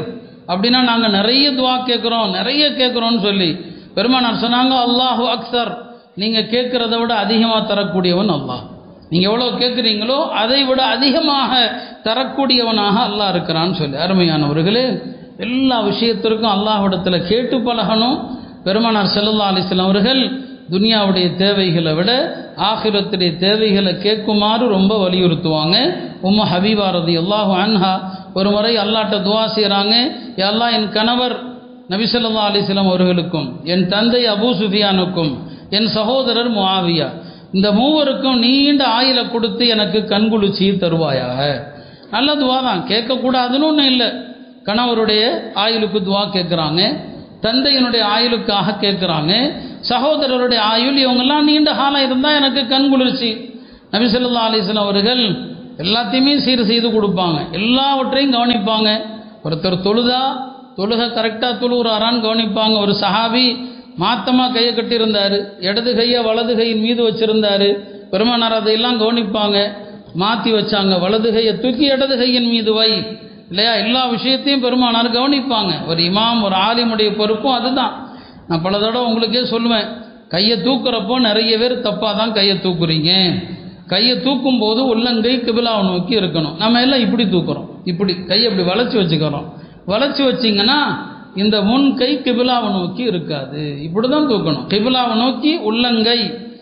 அப்படின்னா நாங்கள் நிறைய துவா கேட்குறோம் நிறைய கேட்குறோம்னு சொல்லி பெருமானார் சொன்னாங்க அல்லாஹு அக்சர் நீங்கள் கேட்குறத விட அதிகமாக தரக்கூடியவன் அல்லாஹ் நீங்கள் எவ்வளோ கேட்குறீங்களோ அதை விட அதிகமாக தரக்கூடியவனாக அல்லாஹ் இருக்கிறான்னு சொல்லி அருமையானவர்களே எல்லா விஷயத்திற்கும் அல்லாஹ்விடத்தில் கேட்டு பழகணும் பெருமானார் செல்லல்லா அலிஸ்லாம் அவர்கள் துனியாவுடைய தேவைகளை விட ஆகிரத்துடைய தேவைகளை கேட்குமாறு ரொம்ப வலியுறுத்துவாங்க உம்ம ஹபீபா ரதி அல்லாஹு அன்ஹா ஒரு முறை அல்லாட்ட துவா செய்கிறாங்க அல்லாஹ் என் கணவர் நபிசல்லா அலிஸ்லாம் அவர்களுக்கும் என் தந்தை அபூ சுஃபியானுக்கும் என் சகோதரர் முஆவியா இந்த மூவருக்கும் நீண்ட ஆயில கொடுத்து எனக்கு கண்குளிர்ச்சி தருவாயாக நல்ல துவா தான் கேட்கக்கூடாதுன்னு ஒன்றும் இல்லை கணவருடைய ஆயுளுக்கு துவா கேட்குறாங்க தந்தையினுடைய ஆயுளுக்காக கேட்குறாங்க சகோதரருடைய ஆயுள் இவங்கெல்லாம் நீண்ட காலம் இருந்தால் எனக்கு கண் குளிர்ச்சி நபிசல்லா அலிஸ்லாம் அவர்கள் எல்லாத்தையுமே சீர் செய்து கொடுப்பாங்க எல்லாவற்றையும் கவனிப்பாங்க ஒருத்தர் தொழுதா தொழுகை கரெக்டாக தொழுகிறாரான்னு கவனிப்பாங்க ஒரு சஹாபி மாத்தமாக கையை கட்டியிருந்தார் இடது கையை வலது கையின் மீது வச்சிருந்தாரு பெருமானார் அதையெல்லாம் கவனிப்பாங்க மாற்றி வச்சாங்க வலது கையை தூக்கி இடது கையின் மீது வை இல்லையா எல்லா விஷயத்தையும் பெருமானார் கவனிப்பாங்க ஒரு இமாம் ஒரு ஆலிமுடைய பொறுப்பும் அதுதான் நான் பல தடவை உங்களுக்கே சொல்லுவேன் கையை தூக்குறப்போ நிறைய பேர் தப்பாக தான் கையை தூக்குறீங்க கையை தூக்கும் போது உள்ளங்கை கிபிலாவை நோக்கி இருக்கணும் நம்ம எல்லாம் இப்படி தூக்குறோம் இப்படி கையை இப்படி வளைச்சி வச்சுக்கிறோம் வளைச்சி வச்சிங்கன்னா இந்த முன் கை கிபிலாவை நோக்கி இருக்காது இப்படி தான் தூக்கணும் கிபிலாவை நோக்கி உள்ளங்கை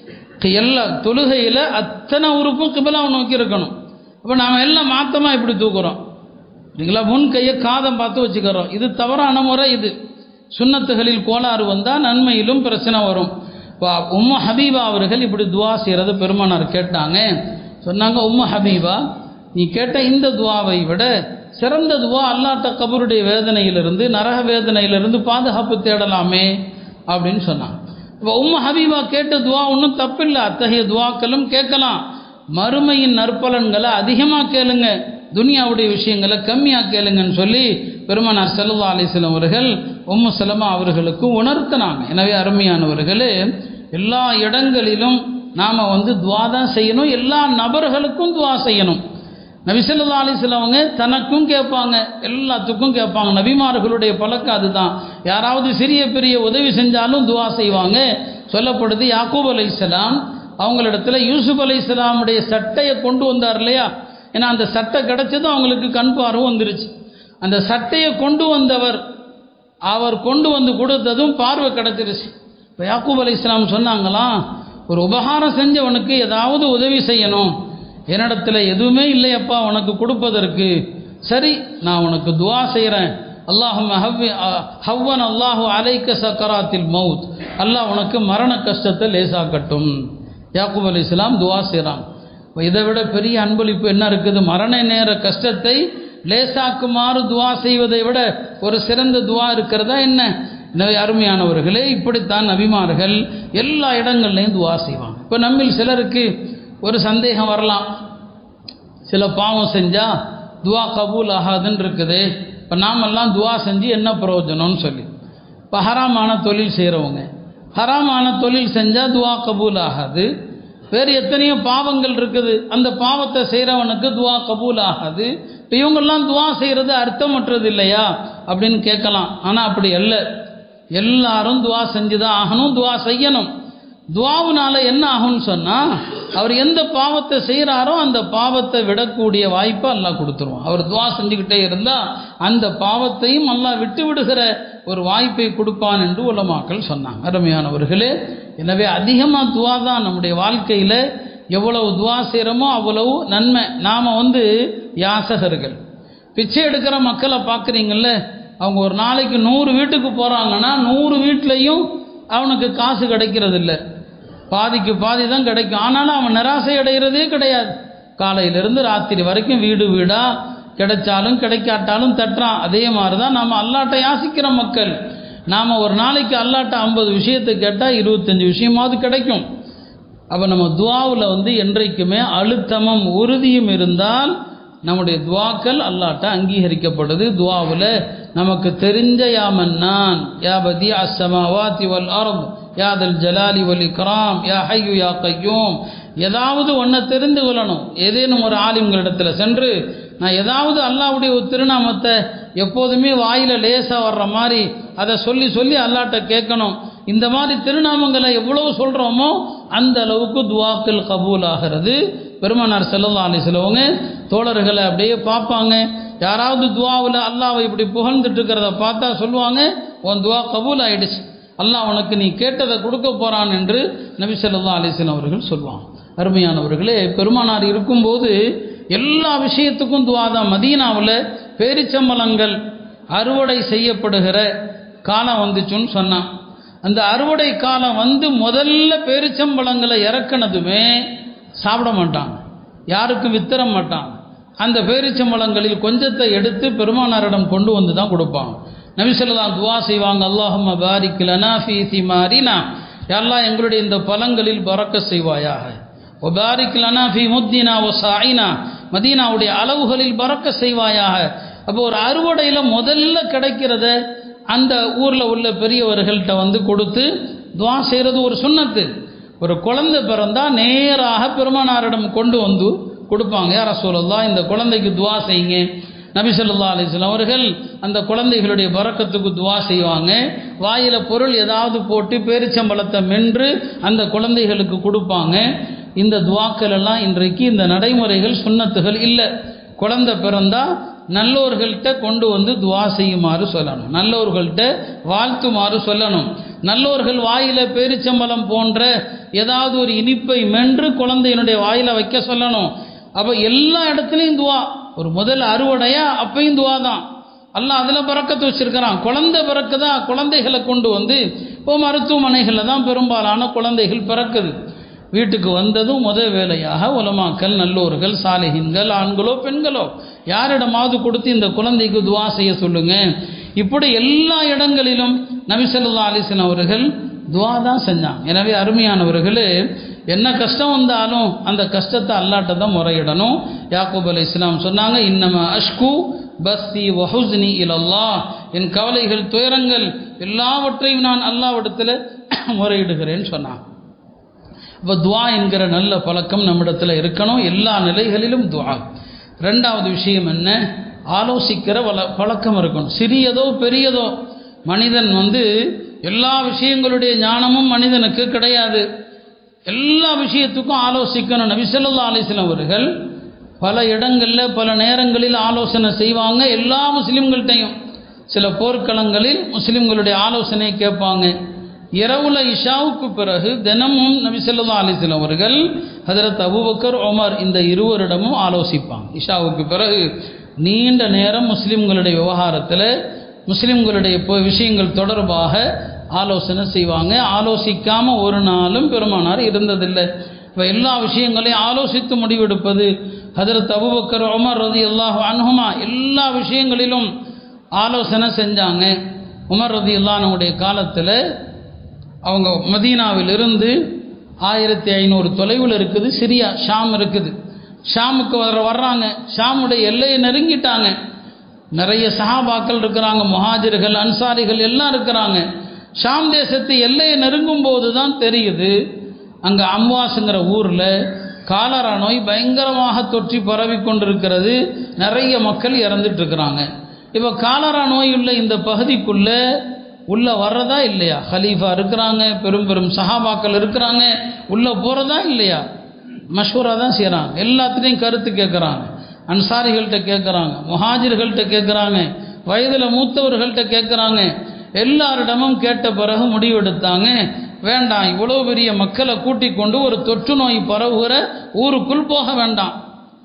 எல்லா தொழுகையில் அத்தனை உறுப்பும் கிபிலாவை நோக்கி இருக்கணும் அப்போ நாம் எல்லாம் மாத்தமாக இப்படி தூக்குறோம் இல்லைங்களா முன் கையை காதம் பார்த்து வச்சுக்கிறோம் இது தவறான முறை இது சுண்ணத்துகளில் கோளாறு வந்தால் நன்மையிலும் பிரச்சனை வரும் இப்போ உம்ம ஹபீபா அவர்கள் இப்படி துவா செய்கிறத பெருமானார் கேட்டாங்க சொன்னாங்க உம்ம ஹபீபா நீ கேட்ட இந்த துவாவை விட சிறந்த துவா அல்லாட்ட கபருடைய வேதனையிலிருந்து நரக வேதனையிலிருந்து பாதுகாப்பு தேடலாமே அப்படின்னு சொன்னாங்க இப்போ உம்ம ஹபீபா கேட்ட துவா ஒன்றும் தப்பில்லை அத்தகைய துவாக்களும் கேட்கலாம் மறுமையின் நற்பலன்களை அதிகமாக கேளுங்க துனியாவுடைய விஷயங்களை கம்மியாக கேளுங்கன்னு சொல்லி பெருமானார் செல்லா அலிஸ்லாம் அவர்கள் உம்மு செலமா அவர்களுக்கு உணர்த்தினாங்க எனவே அருமையானவர்களே எல்லா இடங்களிலும் நாம் வந்து துவா தான் செய்யணும் எல்லா நபர்களுக்கும் துவா செய்யணும் நபிசல்லா அலிஸ்லவங்க தனக்கும் கேட்பாங்க எல்லாத்துக்கும் கேட்பாங்க நபிமார்களுடைய பழக்கம் அதுதான் யாராவது சிறிய பெரிய உதவி செஞ்சாலும் துவா செய்வாங்க சொல்லப்படுது யாக்கூப் அலை இஸ்லாம் அவங்களிடத்துல யூசுப் அலை இஸ்லாமுடைய சட்டையை கொண்டு வந்தார் இல்லையா ஏன்னா அந்த சட்டை கிடைச்சதும் அவங்களுக்கு கண் பார்வை வந்துருச்சு அந்த சட்டையை கொண்டு வந்தவர் அவர் கொண்டு வந்து கொடுத்ததும் பார்வை கிடைச்சிருச்சு இப்போ யாக்கூப் அலி இஸ்லாம் சொன்னாங்களாம் ஒரு உபகாரம் செஞ்சவனுக்கு ஏதாவது உதவி செய்யணும் என்னிடத்துல எதுவுமே இல்லையப்பா உனக்கு கொடுப்பதற்கு சரி நான் உனக்கு துவா செய்கிறேன் அல்லாஹும் ஹவ்வன் அல்லாஹு அலைக்க சக்கராத்தில் மவுத் அல்லாஹ் உனக்கு மரண கஷ்டத்தை லேசாக்கட்டும் யாக்கூப் அலி இஸ்லாம் துவா செய்கிறான் இதை விட பெரிய அன்பளிப்பு என்ன இருக்குது மரண நேர கஷ்டத்தை லேசாக்குமாறு துவா செய்வதை விட ஒரு சிறந்த துவா இருக்கிறதா என்ன எனவே அருமையானவர்களே இப்படித்தான் நபிமார்கள் எல்லா இடங்கள்லையும் துவா செய்வாங்க இப்போ நம்மில் சிலருக்கு ஒரு சந்தேகம் வரலாம் சில பாவம் செஞ்சால் துவா கபூல் ஆகாதுன்னு இருக்குது இப்போ நாமெல்லாம் துவா செஞ்சு என்ன பிரயோஜனம்னு சொல்லி இப்போ ஹராமான தொழில் செய்கிறவங்க ஹராமான தொழில் செஞ்சால் துவா கபூல் ஆகாது வேறு எத்தனையோ பாவங்கள் இருக்குது அந்த பாவத்தை செய்கிறவனுக்கு துவா கபூல் ஆகாது இப்போ இவங்கெல்லாம் துவா செய்கிறது அர்த்தமற்றது இல்லையா அப்படின்னு கேட்கலாம் ஆனால் அப்படி அல்ல எல்லாரும் துவா செஞ்சு தான் ஆகணும் துவா செய்யணும் துவாவுனால என்ன ஆகும்னு சொன்னால் அவர் எந்த பாவத்தை செய்கிறாரோ அந்த பாவத்தை விடக்கூடிய வாய்ப்பை அல்லாஹ் கொடுத்துருவான் அவர் துவா செஞ்சுக்கிட்டே இருந்தால் அந்த பாவத்தையும் அல்லாஹ் விட்டு விடுகிற ஒரு வாய்ப்பை கொடுப்பான் என்று உலமாக்கள் சொன்னாங்க அருமையானவர்களே எனவே அதிகமாக துவா தான் நம்முடைய வாழ்க்கையில் எவ்வளவு துவா செய்கிறோமோ அவ்வளவு நன்மை நாம் வந்து யாசகர்கள் பிச்சை எடுக்கிற மக்களை பார்க்குறீங்கல்ல அவங்க ஒரு நாளைக்கு நூறு வீட்டுக்கு போகிறாங்கன்னா நூறு வீட்லேயும் அவனுக்கு காசு கிடைக்கிறது இல்லை பாதிக்கு பாதி தான் கிடைக்கும் ஆனாலும் அவன் நிராசை அடைகிறதே கிடையாது காலையிலிருந்து ராத்திரி வரைக்கும் வீடு வீடாக கிடைச்சாலும் கிடைக்காட்டாலும் தட்டுறான் அதே மாதிரி தான் நாம் அல்லாட்ட யாசிக்கிற மக்கள் நாம் ஒரு நாளைக்கு அல்லாட்ட ஐம்பது விஷயத்தை கேட்டால் இருபத்தஞ்சி விஷயமாவது கிடைக்கும் அப்போ நம்ம துவாவில் வந்து என்றைக்குமே அழுத்தமும் உறுதியும் இருந்தால் நம்முடைய துவாக்கள் அல்லாட்ட அங்கீகரிக்கப்படுது துவாவில் நமக்கு தெரிஞ்ச யாமன் நான் யா பதி அஸ்ஸமாவாதி வல் அர்த் யாதல் ஜலாலி வல் இக்ராம் யா ஹையு யா கையூம் ஏதாவது ஒன்றை தெரிந்து கொள்ளணும் ஏதேனும் ஒரு ஆலிம்களிடத்தில் சென்று நான் ஏதாவது அல்லாவுடைய ஒரு திருநாமத்தை எப்போதுமே வாயில் லேசாக வர்ற மாதிரி அதை சொல்லி சொல்லி அல்லாட்ட கேட்கணும் இந்த மாதிரி திருநாமங்களை எவ்வளவு சொல்கிறோமோ அந்த அளவுக்கு துவாக்கள் கபூல் ஆகிறது பெருமானார் செல்லல்லா அலிஸ்லவங்க தோழர்களை அப்படியே பார்ப்பாங்க யாராவது துவாவில் அல்லாவை இப்படி புகழ்ந்துட்டு இருக்கிறத பார்த்தா சொல்லுவாங்க உன் துவா கபூல் ஆயிடுச்சு அல்லாஹ் உனக்கு நீ கேட்டதை கொடுக்க போறான் என்று நபி ஸல்லல்லாஹு அலைஹி வஸல்லம் அவர்கள் சொல்லுவாங்க அருமையானவர்களே பெருமானார் இருக்கும்போது எல்லா விஷயத்துக்கும் துவா தான் மதீனாவில் பேரிச்சம்பளங்கள் அறுவடை செய்யப்படுகிற காலம் வந்துச்சுன்னு சொன்னான் அந்த அறுவடை காலம் வந்து முதல்ல பேரிச்சம்பழங்களை இறக்குனதுமே சாப்பிட மாட்டான் யாருக்கும் வித்தர மாட்டான் அந்த பேரிச்சம்பழங்களில் கொஞ்சத்தை எடுத்து பெருமானாரிடம் கொண்டு வந்து தான் கொடுப்பான் நபிசல்லாம் துவா செய்வாங்க அல்லாஹும் பாரிக் லனா ஃபீ திமாரினா யாரெல்லாம் எங்களுடைய இந்த பழங்களில் பறக்க செய்வாயாக ஒபாரிக் லனா ஃபி முத்தினா ஒ சாயினா மதீனாவுடைய அளவுகளில் பறக்க செய்வாயாக அப்போ ஒரு அறுவடையில் முதல்ல கிடைக்கிறத அந்த ஊரில் உள்ள பெரியவர்கள்ட்ட வந்து கொடுத்து துவா செய்கிறது ஒரு சுண்ணத்து ஒரு குழந்தை பிறந்தா நேராக பெருமானாரிடம் கொண்டு வந்து கொடுப்பாங்க யார சொல்லலாம் இந்த குழந்தைக்கு துவா செய்யுங்க நபி ஸல்லல்லாஹு அலைஹி வஸல்லம் அவர்கள் அந்த குழந்தைகளுடைய பறக்கத்துக்கு துவா செய்வாங்க வாயில பொருள் ஏதாவது போட்டு பேரிச்சம்பழத்தை மென்று அந்த குழந்தைகளுக்கு கொடுப்பாங்க இந்த துவாக்கள் எல்லாம் இன்றைக்கு இந்த நடைமுறைகள் சுண்ணத்துகள் இல்லை குழந்தை பிறந்தா நல்லோர்கள்ட்ட கொண்டு வந்து துவா செய்யுமாறு சொல்லணும் நல்லோர்கள்ட்ட வாழ்த்துமாறு சொல்லணும் நல்லோர்கள் வாயில பேரிச்சம்பழம் போன்ற ஏதாவது ஒரு இனிப்பை மென்று குழந்தையினுடைய வாயில வைக்க சொல்லணும் அப்ப எல்லா இடத்துலையும் துவா ஒரு முதல் அறுவடையா அப்பையும் துவா தான் அல்லாஹ் அதில் பறக்கத்து வச்சிருக்கிறான் குழந்தை பிறக்குதா குழந்தைகளை கொண்டு வந்து இப்போ மருத்துவமனைகளில் தான் பெரும்பாலான குழந்தைகள் பிறக்குது வீட்டுக்கு வந்ததும் முத வேலையாக உலமாக்கல் நல்லோர்கள் சாலிஹின்கள் ஆண்களோ பெண்களோ யாரிடமாவது கொடுத்து இந்த குழந்தைக்கு துவா செய்ய சொல்லுங்க இப்படி எல்லா இடங்களிலும் நபிசல்லா அலிசன் அவர்கள் துவா தான் செஞ்சாங்க எனவே அருமையானவர்களே என்ன கஷ்டம் வந்தாலும் அந்த கஷ்டத்தை அல்லாட்ட தான் முறையிடணும் யாக்கூப் அலி இஸ்லாம் சொன்னாங்க இன்னம அஷ்கு பஸ்தி வஹுஸ்னி இலல்லா என் கவலைகள் துயரங்கள் எல்லாவற்றையும் நான் அல்லாவிடத்தில் முறையிடுகிறேன்னு சொன்னாங்க இப்போ துவா என்கிற நல்ல பழக்கம் நம்மிடத்தில் இருக்கணும் எல்லா நிலைகளிலும் துவா ரெண்டாவது விஷயம் என்ன ஆலோசிக்கிற வள பழக்கம் இருக்கணும் சிறியதோ பெரியதோ மனிதன் வந்து எல்லா விஷயங்களுடைய ஞானமும் மனிதனுக்கு கிடையாது எல்லா விஷயத்துக்கும் ஆலோசிக்கணும் நபிசல்லா அலிஸ்லாம் அவர்கள் பல இடங்களில் பல நேரங்களில் ஆலோசனை செய்வாங்க எல்லா முஸ்லீம்கள்ட்டையும் சில போர்க்களங்களில் முஸ்லீம்களுடைய ஆலோசனையை கேட்பாங்க இரவுல இஷாவுக்கு பிறகு தினமும் நபிசல்லா அலிஸ்லாம் அவர்கள் ஹதரத் அபுபக்கர் ஒமர் இந்த இருவரிடமும் ஆலோசிப்பாங்க இஷாவுக்கு பிறகு நீண்ட நேரம் முஸ்லீம்களுடைய விவகாரத்தில் முஸ்லீம்களுடைய இப்போ விஷயங்கள் தொடர்பாக ஆலோசனை செய்வாங்க ஆலோசிக்காம ஒரு நாளும் பெருமானார் இருந்ததில்லை இப்போ எல்லா விஷயங்களையும் ஆலோசித்து முடிவெடுப்பது ஹதரத் அபுபக்கர் உமர் ரதி அல்லாஹ் அன்ஹுமா எல்லா விஷயங்களிலும் ஆலோசனை செஞ்சாங்க உமர் ரதி அல்லானுடைய காலத்தில் அவங்க மதீனாவிலிருந்து ஆயிரத்தி ஐநூறு தொலைவில் இருக்குது சிரியா ஷாம் இருக்குது ஷாமுக்கு வர வர்றாங்க ஷாமுடைய எல்லையை நெருங்கிட்டாங்க நிறைய சஹாபாக்கள் இருக்கிறாங்க முஹாஜிர்கள் அன்சாரிகள் எல்லாம் இருக்கிறாங்க ஷாம் தேசத்து எல்லையை நெருங்கும் போது தான் தெரியுது அங்கே அம்வாஸுங்கிற ஊரில் காலரா நோய் பயங்கரமாக தொற்றி பரவி கொண்டிருக்கிறது நிறைய மக்கள் இறந்துட்டு இருக்கிறாங்க இப்போ காலரா நோய் உள்ள இந்த பகுதிக்குள்ளே உள்ளே வர்றதா இல்லையா ஹலீஃபா இருக்கிறாங்க பெரும் பெரும் சஹாபாக்கள் இருக்கிறாங்க உள்ளே போகிறதா இல்லையா மஷூரா தான் செய்கிறாங்க எல்லாத்துலேயும் கருத்து கேட்குறாங்க அன்சாரிகள்கிட்ட கேட்குறாங்க முஹாஜிர்கள்ட்ட கேட்குறாங்க வயதில் மூத்தவர்கள்ட்ட கேட்குறாங்க எல்லாரிடமும் கேட்ட பிறகு முடிவெடுத்தாங்க வேண்டாம் இவ்வளோ பெரிய மக்களை கூட்டிக் கொண்டு ஒரு தொற்று நோய் பரவுகிற ஊருக்குள் போக வேண்டாம்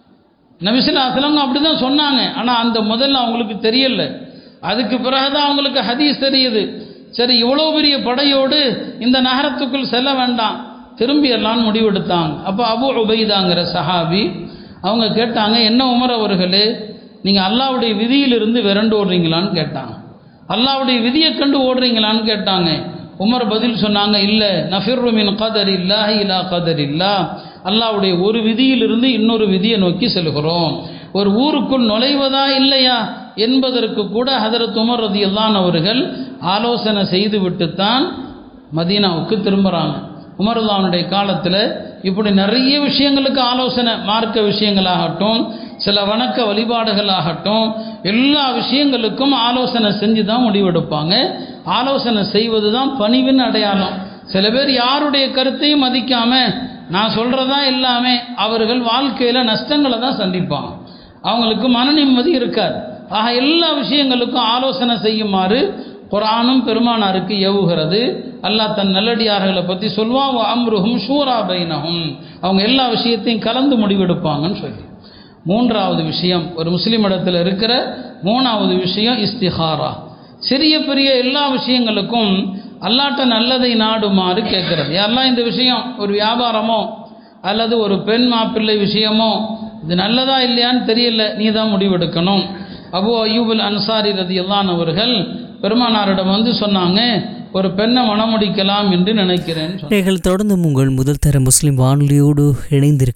நபிசிலாசலங்க அப்படி தான் சொன்னாங்க ஆனால் அந்த முதல்ல அவங்களுக்கு தெரியல அதுக்கு பிறகுதான் அவங்களுக்கு ஹதீஸ் தெரியுது சரி இவ்வளோ பெரிய படையோடு இந்த நகரத்துக்குள் செல்ல வேண்டாம் திரும்பி எல்லாம் முடிவெடுத்தாங்க அப்போ அபு உபைதாங்கிற சஹாபி அவங்க கேட்டாங்க என்ன உமர் அவர்களே நீங்கள் அல்லாவுடைய விதியிலிருந்து விரண்டு ஓடுறீங்களான்னு கேட்டாங்க அல்லாவுடைய விதியை கண்டு ஓடுறீங்களான்னு கேட்டாங்க உமர் பதில் சொன்னாங்க இல்லை நஃபிர்ருமின் கதர் இல்லா இலா கதர் இல்லா அல்லாவுடைய ஒரு விதியிலிருந்து இன்னொரு விதியை நோக்கி செல்கிறோம் ஒரு ஊருக்குள் நுழைவதா இல்லையா என்பதற்கு கூட ஹதரத் உமர் ரதியல்லான் அவர்கள் ஆலோசனை செய்து விட்டுத்தான் மதீனாவுக்கு திரும்புகிறாங்க உமருல்லானுடைய காலத்தில் இப்படி நிறைய விஷயங்களுக்கு ஆலோசனை மார்க்க விஷயங்களாகட்டும் சில வணக்க வழிபாடுகளாகட்டும் எல்லா விஷயங்களுக்கும் ஆலோசனை செஞ்சு தான் முடிவெடுப்பாங்க ஆலோசனை செய்வது தான் பணிவின் அடையாளம் சில பேர் யாருடைய கருத்தையும் மதிக்காம நான் சொல்றதா எல்லாமே அவர்கள் வாழ்க்கையில நஷ்டங்களை தான் சந்திப்பாங்க அவங்களுக்கு மன நிம்மதி இருக்காது ஆக எல்லா விஷயங்களுக்கும் ஆலோசனை செய்யுமாறு குரானும் பெருமானாருக்கு ஏவுகிறது அல்லாஹ் தன் நல்லடியார்களை பற்றி சொல்வான் அம்ருஹும் ஷூரா பைனஹும் அவங்க எல்லா விஷயத்தையும் கலந்து முடிவெடுப்பாங்கன்னு சொல்லி மூன்றாவது விஷயம் ஒரு முஸ்லீம் இடத்துல இருக்கிற மூணாவது விஷயம் இஸ்திஹாரா சிறிய பெரிய எல்லா விஷயங்களுக்கும் அல்லாட்ட நல்லதை நாடுமாறு கேட்கிறது யாரெல்லாம் இந்த விஷயம் ஒரு வியாபாரமோ அல்லது ஒரு பெண் மாப்பிள்ளை விஷயமோ இது நல்லதா இல்லையான்னு தெரியல நீ தான் முடிவெடுக்கணும் அபு அய்யூபுல் அன்சாரி ரதியல்லான் அவர்கள் பெருமானாரிடம் வந்து சொன்னாங்க ஒரு பெண்ணை மணமுடிக்கலாம் என்று நினைக்கிறேன் சொன்னாங்க. நீங்கள் தொடர்ந்து உங்கள் முதல் தர முஸ்லிம் வானொலியோடு இணைந்திருக்க